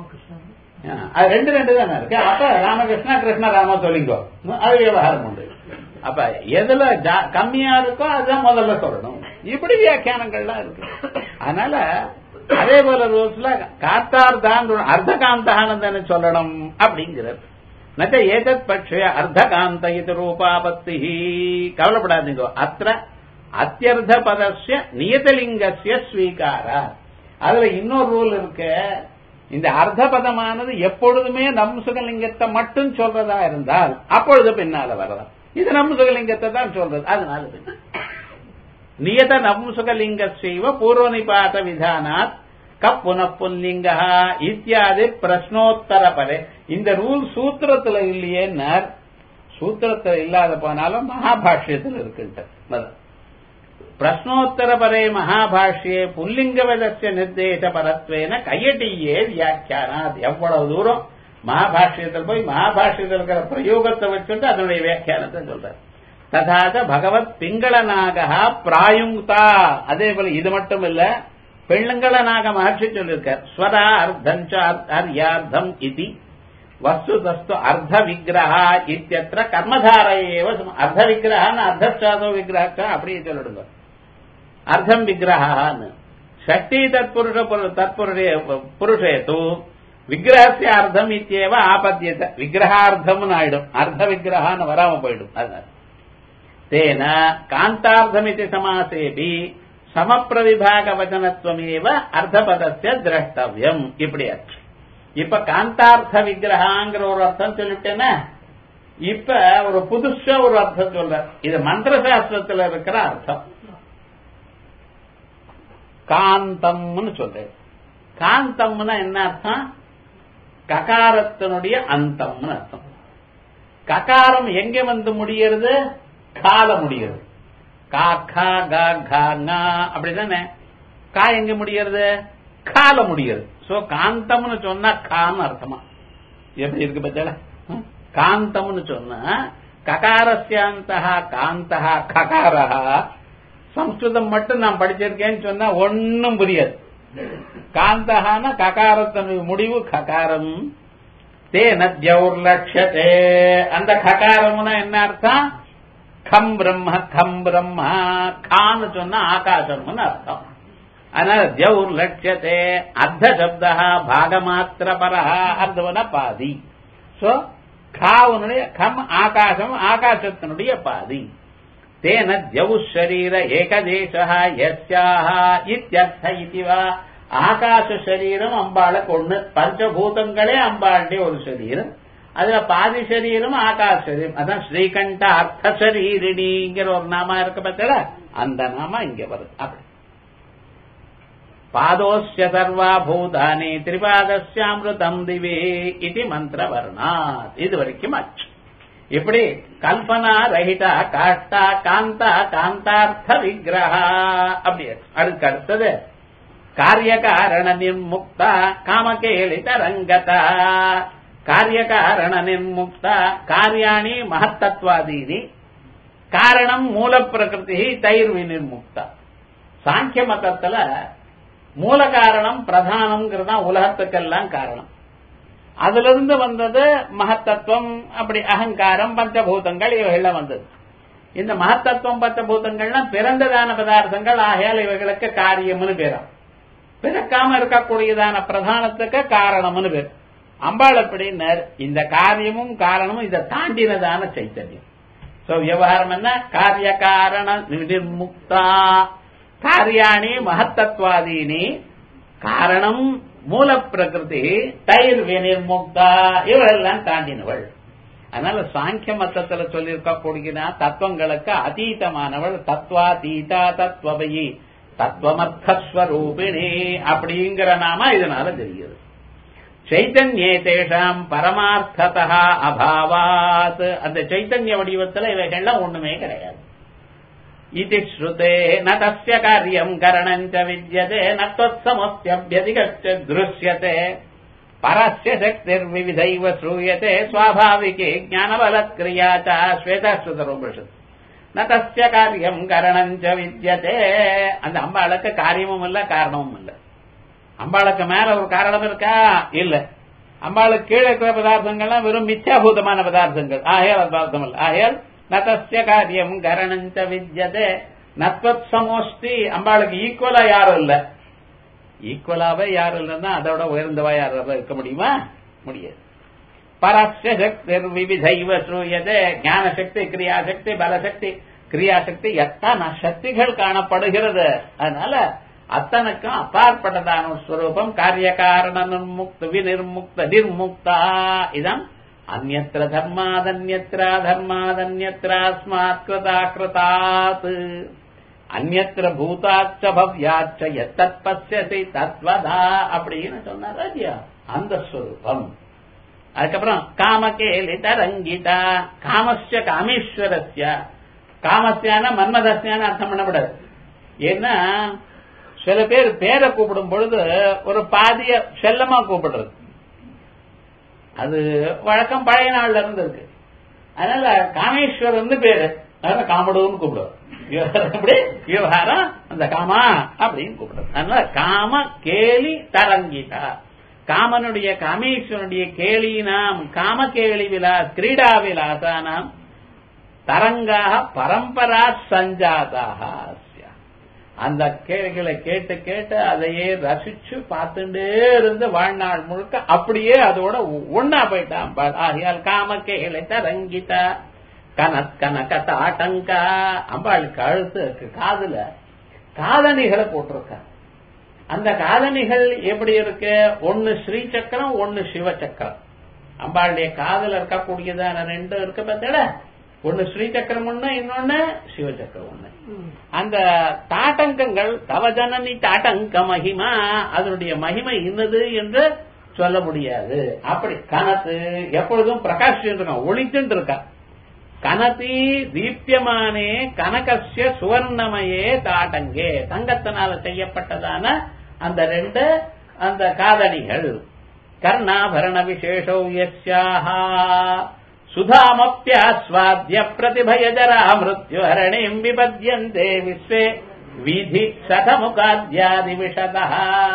Speaker 1: அது ரெண்டு ரெண்டு தானே இருக்கு அப்ப ராமகிருஷ்ணா கிருஷ்ண ராம சொல்லிங்கோ அது விவகாரம் உண்டு அப்ப எதுல கம்மியா இருக்கோ அதுதான் முதல்ல சொல்லணும் இப்படி வியாக்கியானங்கள்லாம் இருக்கு அதனால அதே போல ரூல்ஸ்ல காத்தார்தான் அர்த்த காந்தான்னு தானே சொல்லணும் அப்படிங்கிறது நச்ச ஏதத் பட்சே அர்த்த காந்த இது ரூபாபத்தி கவலைப்படாதீங்க அத்த அத்தியர்த்த பதஸ்ய நியதலிங்கஸ்ய ஸ்வீகாரா அதுல இன்னொரு ரூல் இருக்கு இந்த அர்த்த பதமானது எப்பொழுதுமே நம்சுகலிங்கத்தை மட்டும் சொல்றதா இருந்தால் அப்பொழுது பின்னால வரலாம் இது நம்சுகலிங்கத்தை தான் சொல்றது அதனால பின்ன. நியத நபும்சகலிங்க செய்வ பூர்வ நிபாத விதானாத் கப் புனப்புல்லிங்க இத்தியாதி பிரஷ்னோத்தர பரே இந்த ரூல் சூத்திரத்துல இல்லையேன்னார் சூத்திரத்துல இல்லாத போனாலும் மகாபாஷ்யத்தில் இருக்குன்ட்டு முதல்ல. பிரஷ்னோத்தர பரே மகாபாஷ்யே புல்லிங்கவதஸ்ய நிர்தேச பரத்வேன கையட்டியே வியாக்கியானாத் எவ்வளவு தூரம் மகாபாஷ்யத்தில் போய் மகாபாஷ்யத்தில் இருக்கிற பிரயோகத்தை வச்சுட்டு அதனுடைய வியாக்கியானத்தை சொல்றார் ததாத பகவத் பிங்களநாகா பிராயுங்தா அதே போல இது மட்டும் இல்ல பெண்களநாக மகர்ஷி சொல்லியிருக்கார் ஸ்வரா அர்த்தம் அர்யார்த்தம் இது வஸ்து தஸ்து அர்த்த விக்கிரகா இத்தியத்திர கர்மதார ஏவ சம- அர்த்த விக்கிரகான்னு அர்த்தசாதோ விக்கிரகா அப்படியே சொல்லிடுங்க அர்த்தம் விக்கிரகான்னு ஷஷ்டி தத்புருஷ புரு- தத்புருஷே புருஷே தூ விக்கிரகசிய அர்த்தம் இத்தியேவ ஆபத்தியத்தை விக்கிரகார்த்தம்னு ஆயிடும் அர்த்த விக்கிரகான்னு வராம போயிடும் அதனால தேன காந்தார்த்தமிதி சமாசேபி சமப்பிரவிபாக வச்சனத்துவமேவ அர்த்தபதஸ்ய திரஷ்டவியம் இப்படி ஆச்சு இப்ப காந்தார்த்த விக்கிரகாங்கிற ஒரு அர்த்தம் சொல்லிட்டேன்னா இப்ப ஒரு புதுசா ஒரு அர்த்தம் சொல்ற இது மந்திர சாஸ்திரத்துல இருக்கிற அர்த்தம் காந்தம்னு சொல்றேன் காந்தம்னா என்ன அர்த்தம் ககாரத்தினுடைய அந்தம்னு அர்த்தம் ககாரம் எங்க வந்து முடியறது கால முடியறது கா கா கா கா ஙா அப்படிதானே கா எங்க முடியறது கால முடியறது சோ காந்தம்னு சொன்னா கான்னு அர்த்தமா எப்படி இருக்கு பச்சால காந்தம்னு சொன்னா ககாரஸ்யாந்தா காந்தா ககாரா சம்ஸ்கிருதம் மட்டும் நான் படிச்சிருக்கேன்னு சொன்னா ஒன்னும் புரியாது காந்தகான ககாரத்தினுடைய முடிவு ககாரம் தேன தியௌர்லட்சத்தே அந்த ககாரம்னா என்ன அர்த்தம் கம் பிரம்ம கம் பிரம்மா கான்னு சொன்னா ஆகாசம்னு அர்த்தம் அதனால தியௌர்லட்சத்தே அர்த்த சப்தா பாகமாத்திர பரஹ அர்த்தவன பாதி சோ காவனுடைய கம் ஆகாசம் ஆகாசத்தினுடைய பாதி தேன தியவு ஷரீர ஏகதேச யஸ்யாக இத்தியர்த்த இதி வா ஆகாச சரீரம் அம்பாளுக்கு ஒண்ணு பஞ்சபூதங்களே அம்பாளுடைய ஒரு சரீரம் அதுல பாதி சரீரம் ஆகாச சரீரம் அதான் ஸ்ரீகண்ட அர்த்த சரீரிணிங்கிற ஒரு நாமா இருக்கு பார்த்தல அந்த நாமா இங்க வருது அப்படி பாதோஸ்ய சர்வா பூதானி திரிபாதஸ்யாமிருதம் திவே இது மந்திரவர்ணாத் இது வரைக்கும் ஆச்சு இப்படி கல்பனா ரஹிதா காஷ்டா காந்தா காந்தார்த்த விக்கிரகா அப்படி அதுக்கு அடுத்தது காரியகாரண நிர்முக்தா காமகேளித ரங்கதா காரியகாரண நிர்முக்தா காரியாணி மகத்தத்வாதீனி காரணம் மூல பிரகிருதி தைர் விநிர்முக்தா சாங்கிய மதத்துல மூல காரணம் பிரதானம்ங்கிறது உலகத்துக்கெல்லாம் காரணம் அதுல இருந்து வந்தது மகத்தத்துவம் அப்படி அகங்காரம் பஞ்சபூதங்கள் இவைகள்லாம் வந்தது இந்த மகத்தத்துவம் பஞ்சபூதங்கள்லாம் பிறந்ததான பதார்த்தங்கள் ஆகையால் இவைகளுக்கு காரியம்னு பேரும் பிறக்காம இருக்கக்கூடியதான பிரதானத்துக்கு காரணம்னு பேர் அம்பாள் எப்படின்னர் இந்த காரியமும் காரணமும் இதை தாண்டினதான சைத்தன்யம் சோ விவகாரம் என்ன காரிய காரண நிர்முக்தா காரியாணி மகத்தத்வாதீனி காரணம் மூல பிரகிருதி தயிர் வினிர்முக்தா இவளெல்லாம் தாண்டினவள் அதனால சாங்கிய மத்தத்துல சொல்லியிருக்கக்கூடிய தத்துவங்களுக்கு அதீதமானவள் தத்வாதீதா தத்துவபயி தத்துவமர்த்தஸ்வரூபிணி அப்படிங்கிற நாம இதனால தெரியுது சைத்தன்யே தேஷாம் பரமார்த்ததா அபாவாத் அந்த சைத்தன்ய வடிவத்துல இவைகள்லாம் ஒண்ணுமே கிடையாது இது ஸ்ருதே ந தஸ்ய காரியம் கரணஞ்ச வித்யதே ந त्वत्समस्यभ्यधिगच्छ दृश्यते பரஸ்ய சக்திர்விவிதைவ ஸ்ரூயते स्वाभाविके ज्ञानबलक्रिया च श्वेतश्रुतरूपनिषत् ந தஸ்ய காரியம் கரணஞ்ச வித்யதே அந்த அம்பாளுக்கு காரியமும் இல்ல காரணமும் இல்ல அம்பாளுக்கு மேல ஒரு காரணம் இருக்கா இல்ல அம்பாளுக்கு கீழே இருக்கிற பதார்த்தங்கள்லாம் வெறும் மித்யாபூதமான பதார்த்தங்கள் ஆகையால் பதார்த்தம் இல்ல ஆகையால் நதஸ்ய காரியம் கரணஞ்ச வித்யதே நத்வத் சமோஸ்தி அம்பாளுக்கு ஈக்குவலா யாரும் இல்ல ஈக்குவலாவே யார் இல்லைன்னா அதோட உயர்ந்தவா யாராவது இருக்க முடியுமா முடியாது பரஸ்ய சக்தி விவிதைவ சூயதே ஞான சக்தி கிரியாசக்தி பலசக்தி கிரியாசக்தி எத்தனை சக்திகள் காணப்படுகிறது அதனால அத்தனுக்கும் அப்பாற்பட்டதான ஒரு ஸ்வரூபம் காரிய காரண நிர்முக்த விநிர்முக்த நிர்முக்தா இதான் அந்நத்திர தர்மாதன்யத்ரா தர்மாதன்யத்ராஸ்மாத் கிருதா கிருதாத் அந்நத்திர பூதாச்ச பவ்யாச்ச எத்தத் பசியசி தத்வதா அப்படின்னு சொன்னார் இல்லையா அந்த ஸ்வரூபம் அதுக்கப்புறம் காமகேலி தரங்கிதா காமஸ்ய காமேஸ்வரஸ்ய காமஸ்யான மன்மதஸ்யான அர்த்தம் பண்ணக்கூடாது ஏன்னா சில பேர் பேரை கூப்பிடும் பொழுது ஒரு பாதிய செல்லமா கூப்பிடுறது அது வழக்கம் பழைய நாள்ல இருந்து இருக்கு அதனால காமேஸ்வரன் பேரு அதனால காமடுன்னு கூப்பிடுவார் விவகாரம் எப்படி விவகாரம் அந்த காமா அப்படின்னு கூப்பிடுறது அதனால காம கேலி தரங்கிதா காமனுடைய காமேஸ்வரனுடைய கேலினாம் காம கேலி விலாஸ் கிரீடா விலாசானாம் தரங்காக பரம்பரா சஞ்சாதாக அந்த கேள்விகளை கேட்டு கேட்டு அதையே ரசிச்சு பார்த்துட்டே இருந்து வாழ்நாள் முழுக்க அப்படியே அதோட ஒன்னா போயிட்டான் ஆகியால் காம கேளை தரங்கிதா கனத் கனக தாட்டங்கா அம்பாள் கழுத்து காதுல காதணிகளை போட்டிருக்க அந்த காதணிகள் எப்படி இருக்கு ஒன்னு ஸ்ரீ சக்கரம் ஒன்னு சிவ சக்கரம் அம்பாளுடைய காதல இருக்கக்கூடியதான ரெண்டு இருக்கு பார்த்தா ஒன்னு ஸ்ரீ சக்கரம் ஒண்ணு இன்னொன்னு சிவ சக்கரம் ஒண்ணு அந்த தாட்டங்கங்கள் தவஜனனி தாட்டங்க மகிமா அதனுடைய மகிமை இன்னது என்று சொல்ல முடியாது அப்படி கனத்து எப்பொழுதும் பிரகாஷ் இருக்கான் ஒளிச்சுட்டு இருக்கான் கனதி தீப்யமானே கனகசிய சுவர்ணமயே தாட்டங்கே தங்கத்தினால செய்யப்பட்டதான அந்த ரெண்டு அந்த காதணிகள் கர்ணாபரண விசேஷோ யஸ்யாஹா சுதாமப்பியாஸ்வாத்திய பிரதிபயஜரா மிருத்யுஹரணீம் விபத்யந்தே விஸ்வே விதி சதமுகாத்யாதி விஷதா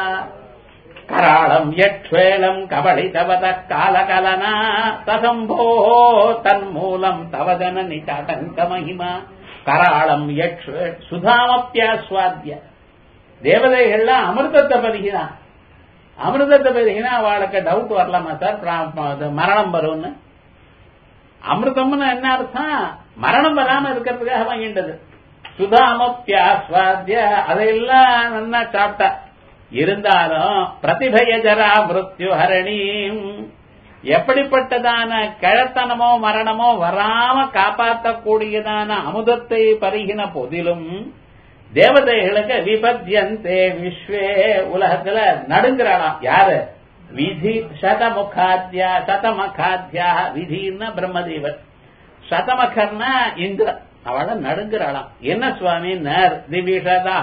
Speaker 1: கராளம் யக்ஷ்வேலம் கபளிதவத காலகலனா தசம்போ தன்மூலம் தவ ஜனனி சாட்டங்க மகிமா கராளம் யக்ஷ்வே சுதாமப்பியாஸ்வாத்திய தேவதைகள்லாம் அமிர்தத்தை பருகினா அமிர்தத்தை பருகினா அவளுக்கு டவுட் வரலாமா சார் மரணம் வரும்னு அமிர்தம்னு என்ன அர்த்தம் மரணம் வராம இருக்கிறதுக்காக வாங்கிட்டது சுதாமப்பியாஸ்வாத்திய அதையெல்லாம் நல்லா சாப்பிட்டா இருந்தாலும் பிரதிபயஜரா மிருத்யு ஹரணீம் எப்படிப்பட்டதான கிழத்தனமோ மரணமோ வராம காப்பாற்றக்கூடியதான அமுதத்தை பருகின போதிலும் தேவதைகளுக்கு விபத்யந்தே விஸ்வே உலகத்துல நடுங்கிறாளாம் யாரு விதி சதமுகாத்தியா சதமகாத்தியா விதின்னா பிரம்மதேவர் சதமகர்னா இந்திரன் அவள நடுங்கிறாளாம் என்ன சுவாமி நர் திவிஷதா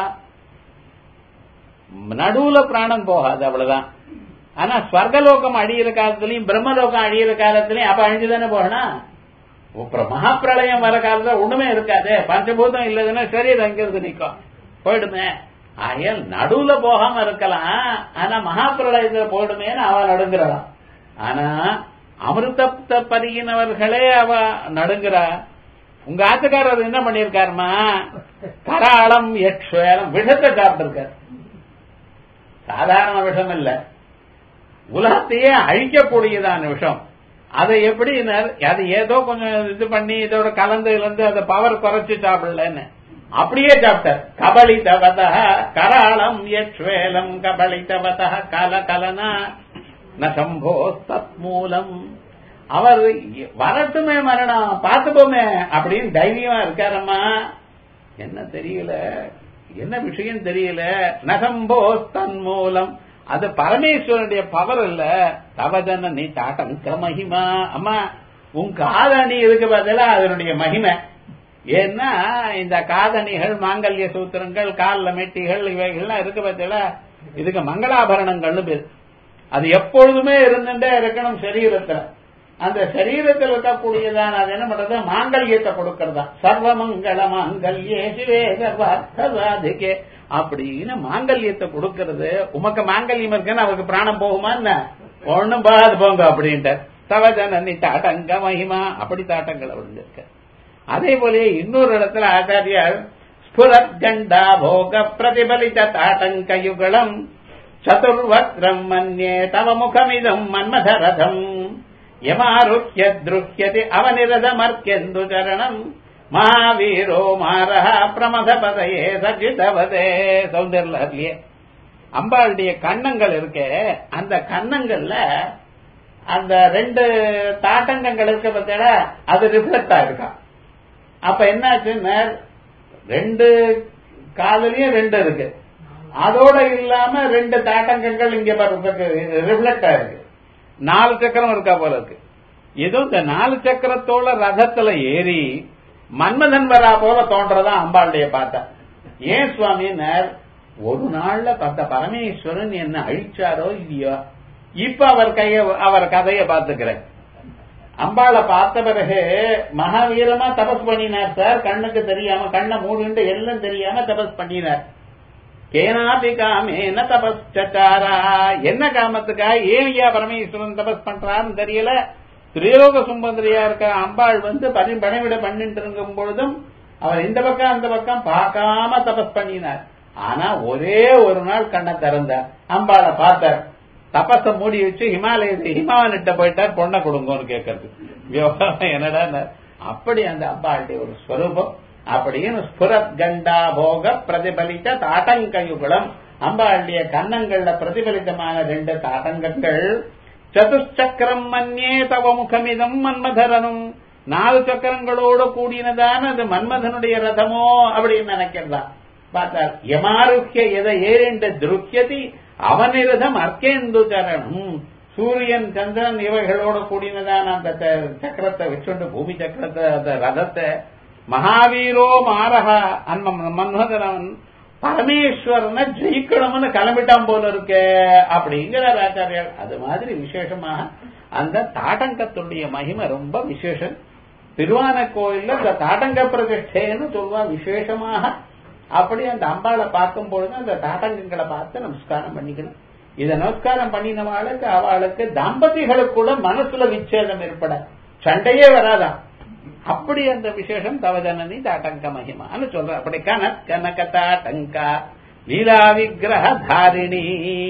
Speaker 1: நடுவுல பிராணம் போகாது அவ்வளவுதான் ஆனா ஸ்வர்கலோகம் அழியிற காலத்திலையும் பிரம்மலோகம் அழியிற காலத்திலையும் அப்ப அழிஞ்சுதானே போகணும் மகாப்பிரளயம் வர காலத்துல ஒண்ணுமே இருக்காது பஞ்சபூதம் இல்லதுன்னா சரீரம் அங்கிருந்து நிற்கும் போயிடுமே ஆகையால் நடுவுல போகாம இருக்கலாம் ஆனா மகாபிரளயத்துல போயிடுமேன்னு அவ நடுங்கிறாளாம் ஆனா அமிர்தத்தை பருகினவர்களே அவ நடுங்கிறா உங்க ஆத்துக்காரர் என்ன பண்ணிருக்காருமா கராளம் யக்ஷேலம் விஷத்தை சாப்பிட்டிருக்காரு சாதாரண விஷம் இல்ல உலகத்தையே அழிக்கக்கூடியதான விஷம் அதை எப்படி அது ஏதோ கொஞ்சம் இது பண்ணி இதோட கலந்து இருந்து அதை பவர் குறைச்சு சாப்பிடலன்னு அப்படியே சாப்பிட்டார் கபலிதவத கராளம் யக்ஷ்வேலம் கபலிதவத கல கலனா நசம்போ தத் மூலம் அவர் வரட்டுமே மரணம் பார்த்துப்போமே அப்படின்னு தைரியமா இருக்காரம்மா என்ன தெரியல என்ன விஷயம் தெரியல நசம்போ தன் மூலம் அது பரமேஸ்வரனுடைய பவர் இல்ல தவஜன நீ தாட்டங்க மகிமா அம்மா உன் காதணி இருக்கு பதிலா அதனுடைய மகிமை ஏன்னா இந்த காதணிகள் மாங்கல்ய சூத்திரங்கள் கால்ல மெட்டிகள் இவைகள்லாம் இருக்கு பார்த்தீங்களா இதுக்கு மங்களாபரணங்கள்னு பேர் அது எப்பொழுதுமே இருந்துட்டே இருக்கணும் சரீரத்துல அந்த சரீரத்தில் இருக்கக்கூடியதான் அது என்ன பண்றது மாங்கல்யத்தை கொடுக்கறதா சர்வமங்கள மாங்கல்யே சிவே சர்வார்த்தசாதிகே அப்படின்னு மாங்கல்யத்தை கொடுக்கறது உமக்கு மாங்கல்யம் இருக்குன்னு அவருக்கு பிராணம் போகுமா என்ன ஒண்ணும் பாது போங்க அப்படின்ட்டு தவஜனி தாட்டங்க மகிமா அப்படி தாட்டங்கள் விழுந்திருக்க அதே போல இன்னொரு இடத்துல ஆச்சாரியார் ஸ்புரத்கண்டா போக பிரதிபலித தாட்டங்கயுகளம் சதுர்வக்ரம் மன்யே தவ முகமிதம் மன்மதரதம் யமாருஹ்ய திருஹ்யதி அவனிரதமர்க்கெந்து சரணம் மகாவீரோ மாரஹ பிரமத பதையே சஜிதவதே சௌந்தர்லர்லயே அம்பாளுடைய கண்ணங்கள் இருக்கே அந்த கண்ணங்கள்ல அந்த ரெண்டு தாட்டங்கங்கள் இருக்க பார்த்தா அது ரிஃப்ளெக்ட் ஆயிருக்கான் அப்ப என்னாச்சுன்னா ரெண்டு காதலையும் ரெண்டு இருக்கு அதோட இல்லாம ரெண்டு தாட்டங்கங்கள் இங்க ரிஃப்ளெக்ட் ஆயிருக்கு நாலு சக்கரம் இருக்கா போல இருக்கு ஏதோ இந்த நாலு சக்கரத்தோட ரதத்துல ஏறி மன்மதன் வரா போல தோன்றதா அம்பாளுடைய பார்த்தா ஏன் சுவாமினர் ஒரு நாள்ல பார்த்த பரமேஸ்வரன் என்ன அழிச்சாரோ இல்லையோ இப்ப அவர் கைய அவர் கதையை பார்த்துக்கிறேன் அம்பாளை பார்த்த பிறகு மகாவீரமா தபஸ் பண்ணினார் சார் கண்ணுக்கு தெரியாம கண்ணை மூடிண்டு எல்லாம் தெரியாம தபஸ் பண்ணினார் கேனாபி காமேன தபஸ் சச்சாரா என்ன காமத்துக்கா ஏன் ஐயா பரமேஸ்வரன் தபஸ் பண்றாருன்னு தெரியல திரியோக சும்பந்திரியா இருக்க அம்பாள் வந்து பணி பணிவிட பண்ணிட்டு இருக்கும் பொழுதும் அவர் இந்த பக்கம் அந்த பக்கம் பார்க்காம தபஸ் பண்ணினார் ஆனா ஒரே ஒரு நாள் கண்ணை திறந்தார் அம்பாளை பார்த்தார் தபஸ மூடி வச்சு ஹிமாலய ஹிமாவனிட்ட போயிட்டார் பொண்ணை கொடுங்கன்னு கேட்கறது விவகாரம் என்னடா அப்படி அந்த அம்பாளுடைய ஒரு ஸ்வரூபம் அப்படின்னு ஸ்புரத் கண்டா போக பிரதிபலித்த தாட்டங்கயுகுளம் அம்பாளுடைய கன்னங்கள்ல பிரதிபலித்தமான ரெண்டு தாட்டங்கங்கள் சதுச்சக்கரம் மன்யே தவ முகமிதம் மன்மதரனும் நாலு சக்கரங்களோட கூடினதான அது மன்மதனுடைய ரதமோ அப்படின்னு நினைக்கிறதா பார்த்தார் யமாருக்கிய எதை ஏறிண்டு திருக்கியதி அவனிரதம் அர்க்கேந்து சரணம் சூரியன் சந்திரன் இவைகளோட கூடினதான அந்த சக்கரத்தை வச்சுண்டு பூமி சக்கரத்தை அந்த ரதத்தை மகாவீரோ மாரகா அன்ம மன்மதனவன் பரமேஸ்வரனை ஜெயிக்கணும்னு கிளம்பிட்டான் போல இருக்க அப்படிங்கிறார் ஆச்சாரியார் அது மாதிரி விசேஷமாக அந்த தாட்டங்கத்துடைய மகிமை ரொம்ப விசேஷம் திருவான கோயில்ல இந்த தாட்டங்க பிரதிஷ்டேன்னு சொல்லுவா விசேஷமாக அப்படி அந்த அம்பாளை பார்க்கும் பொழுது அந்த தாட்டங்கங்களை பார்த்து நமஸ்காரம் பண்ணிக்கணும் இதை நமஸ்காரம் பண்ணினவாளுக்கு அவளுக்கு தாம்பதிகளுக்கு கூட மனசுல விச்சேதம் ஏற்பட சண்டையே வராதான் அப்படி அந்த விசேஷம் தவஜனனி தாட்டங்க மகிமான்னு சொல்ற அப்படி கனக் கனக தாட்டங்கா லீலா விக்கிரக தாரிணி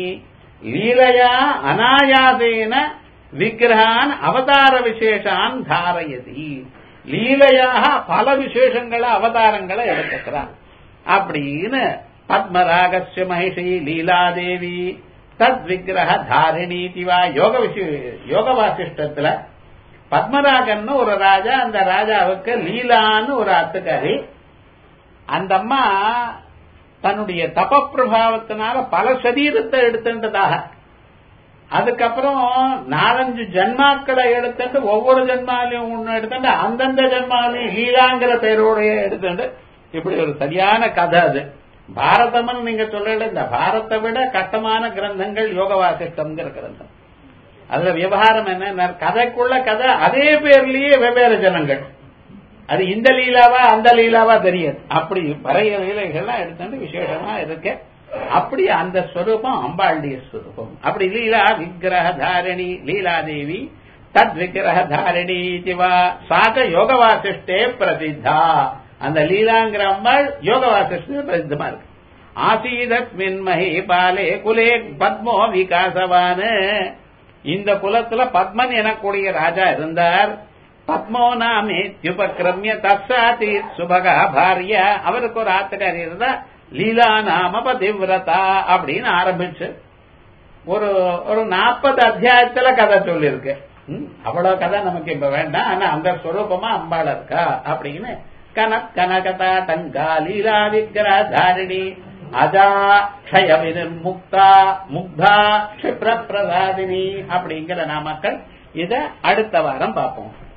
Speaker 1: லீலையா அனாயாசேன விக்கிரகான் அவதார விசேஷான் தாரயதி லீலையாக பல விசேஷங்களை அவதாரங்களை எடுத்துக்கிறார் அப்படின்னு பத்மராகஸ்ய மகிஷி லீலாதேவி தத் விக்கிரக தாரிணி திவா யோக விஷய யோக வாசிஷ்டத்துல பத்மராகன்னு ஒரு ராஜா அந்த ராஜாவுக்கு லீலான்னு ஒரு அத்துக்காரி அந்த அம்மா தன்னுடைய தப பிரபாவத்தினால பல சரீரத்தை எடுத்துட்டதாக அதுக்கப்புறம் நாலஞ்சு ஜன்மாக்களை எடுத்துட்டு ஒவ்வொரு ஜன்மாலையும் ஒண்ணு எடுத்துட்டு அந்தந்த ஜன்மாலையும் லீலாங்கிற பெயரோடைய எடுத்துட்டு இப்படி ஒரு சரியான கதை அது பாரதம்னு நீங்க சொல்லல இந்த பாரத்தை விட கட்டமான கிரந்தங்கள் யோக வாசிஷ்டம்ங்கிற கிரந்தம் அதுல விவகாரம் என்ன கதைக்குள்ள கதை அதே பேர்லயே வெவ்வேறு ஜனங்கள் அது இந்த லீலாவா அந்த லீலாவா தெரியாது அப்படி பழைய லீலைகள்லாம் எடுத்துட்டு விசேஷமா இருக்கு அப்படி அந்த ஸ்வரூபம் அம்பாளுடைய ஸ்வரூபம் அப்படி லீலா விக்கிரக தாரிணி லீலாதேவி தத் விக்கிரக தாரிணி சிவா சாக யோக வாசிஷ்டே பிரசித்தா அந்த லீலாங்கிற அம்பாள் யோக வாசிஷ்டே பிரசித்தமா இருக்கு ஆசீதஸ்மின் மஹிபாலே குலே பத்மோ விகாசவானு இந்த குலத்துல பத்மன் எனக்கூடிய ராஜா இருந்தார் பத்மோ நாமேத்யுபக்கிரமிய தற்சாதி சுபகா பாரிய அவருக்கு ஒரு ஆத்துக்காரி இருந்தா லீலா நாம பதிவிரதா அப்படின்னு ஆரம்பிச்சு ஒரு ஒரு நாற்பது அத்தியாயத்துல கதை சொல்லியிருக்கு அவ்வளவு கதை நமக்கு இப்ப வேண்டாம் ஆனா அந்த ஸ்வரூபமா அம்பாள் இருக்கா அப்படின்னு கனக் கனகதா டங்கா லீலா விக்கிரா தாரிணி அஜா க்ஷய முக்தா முக்தா க்ஷிப்ர பிரசாதினி அப்படிங்கிற நாமக்கள் இத அடுத்த வாரம் பார்ப்போம்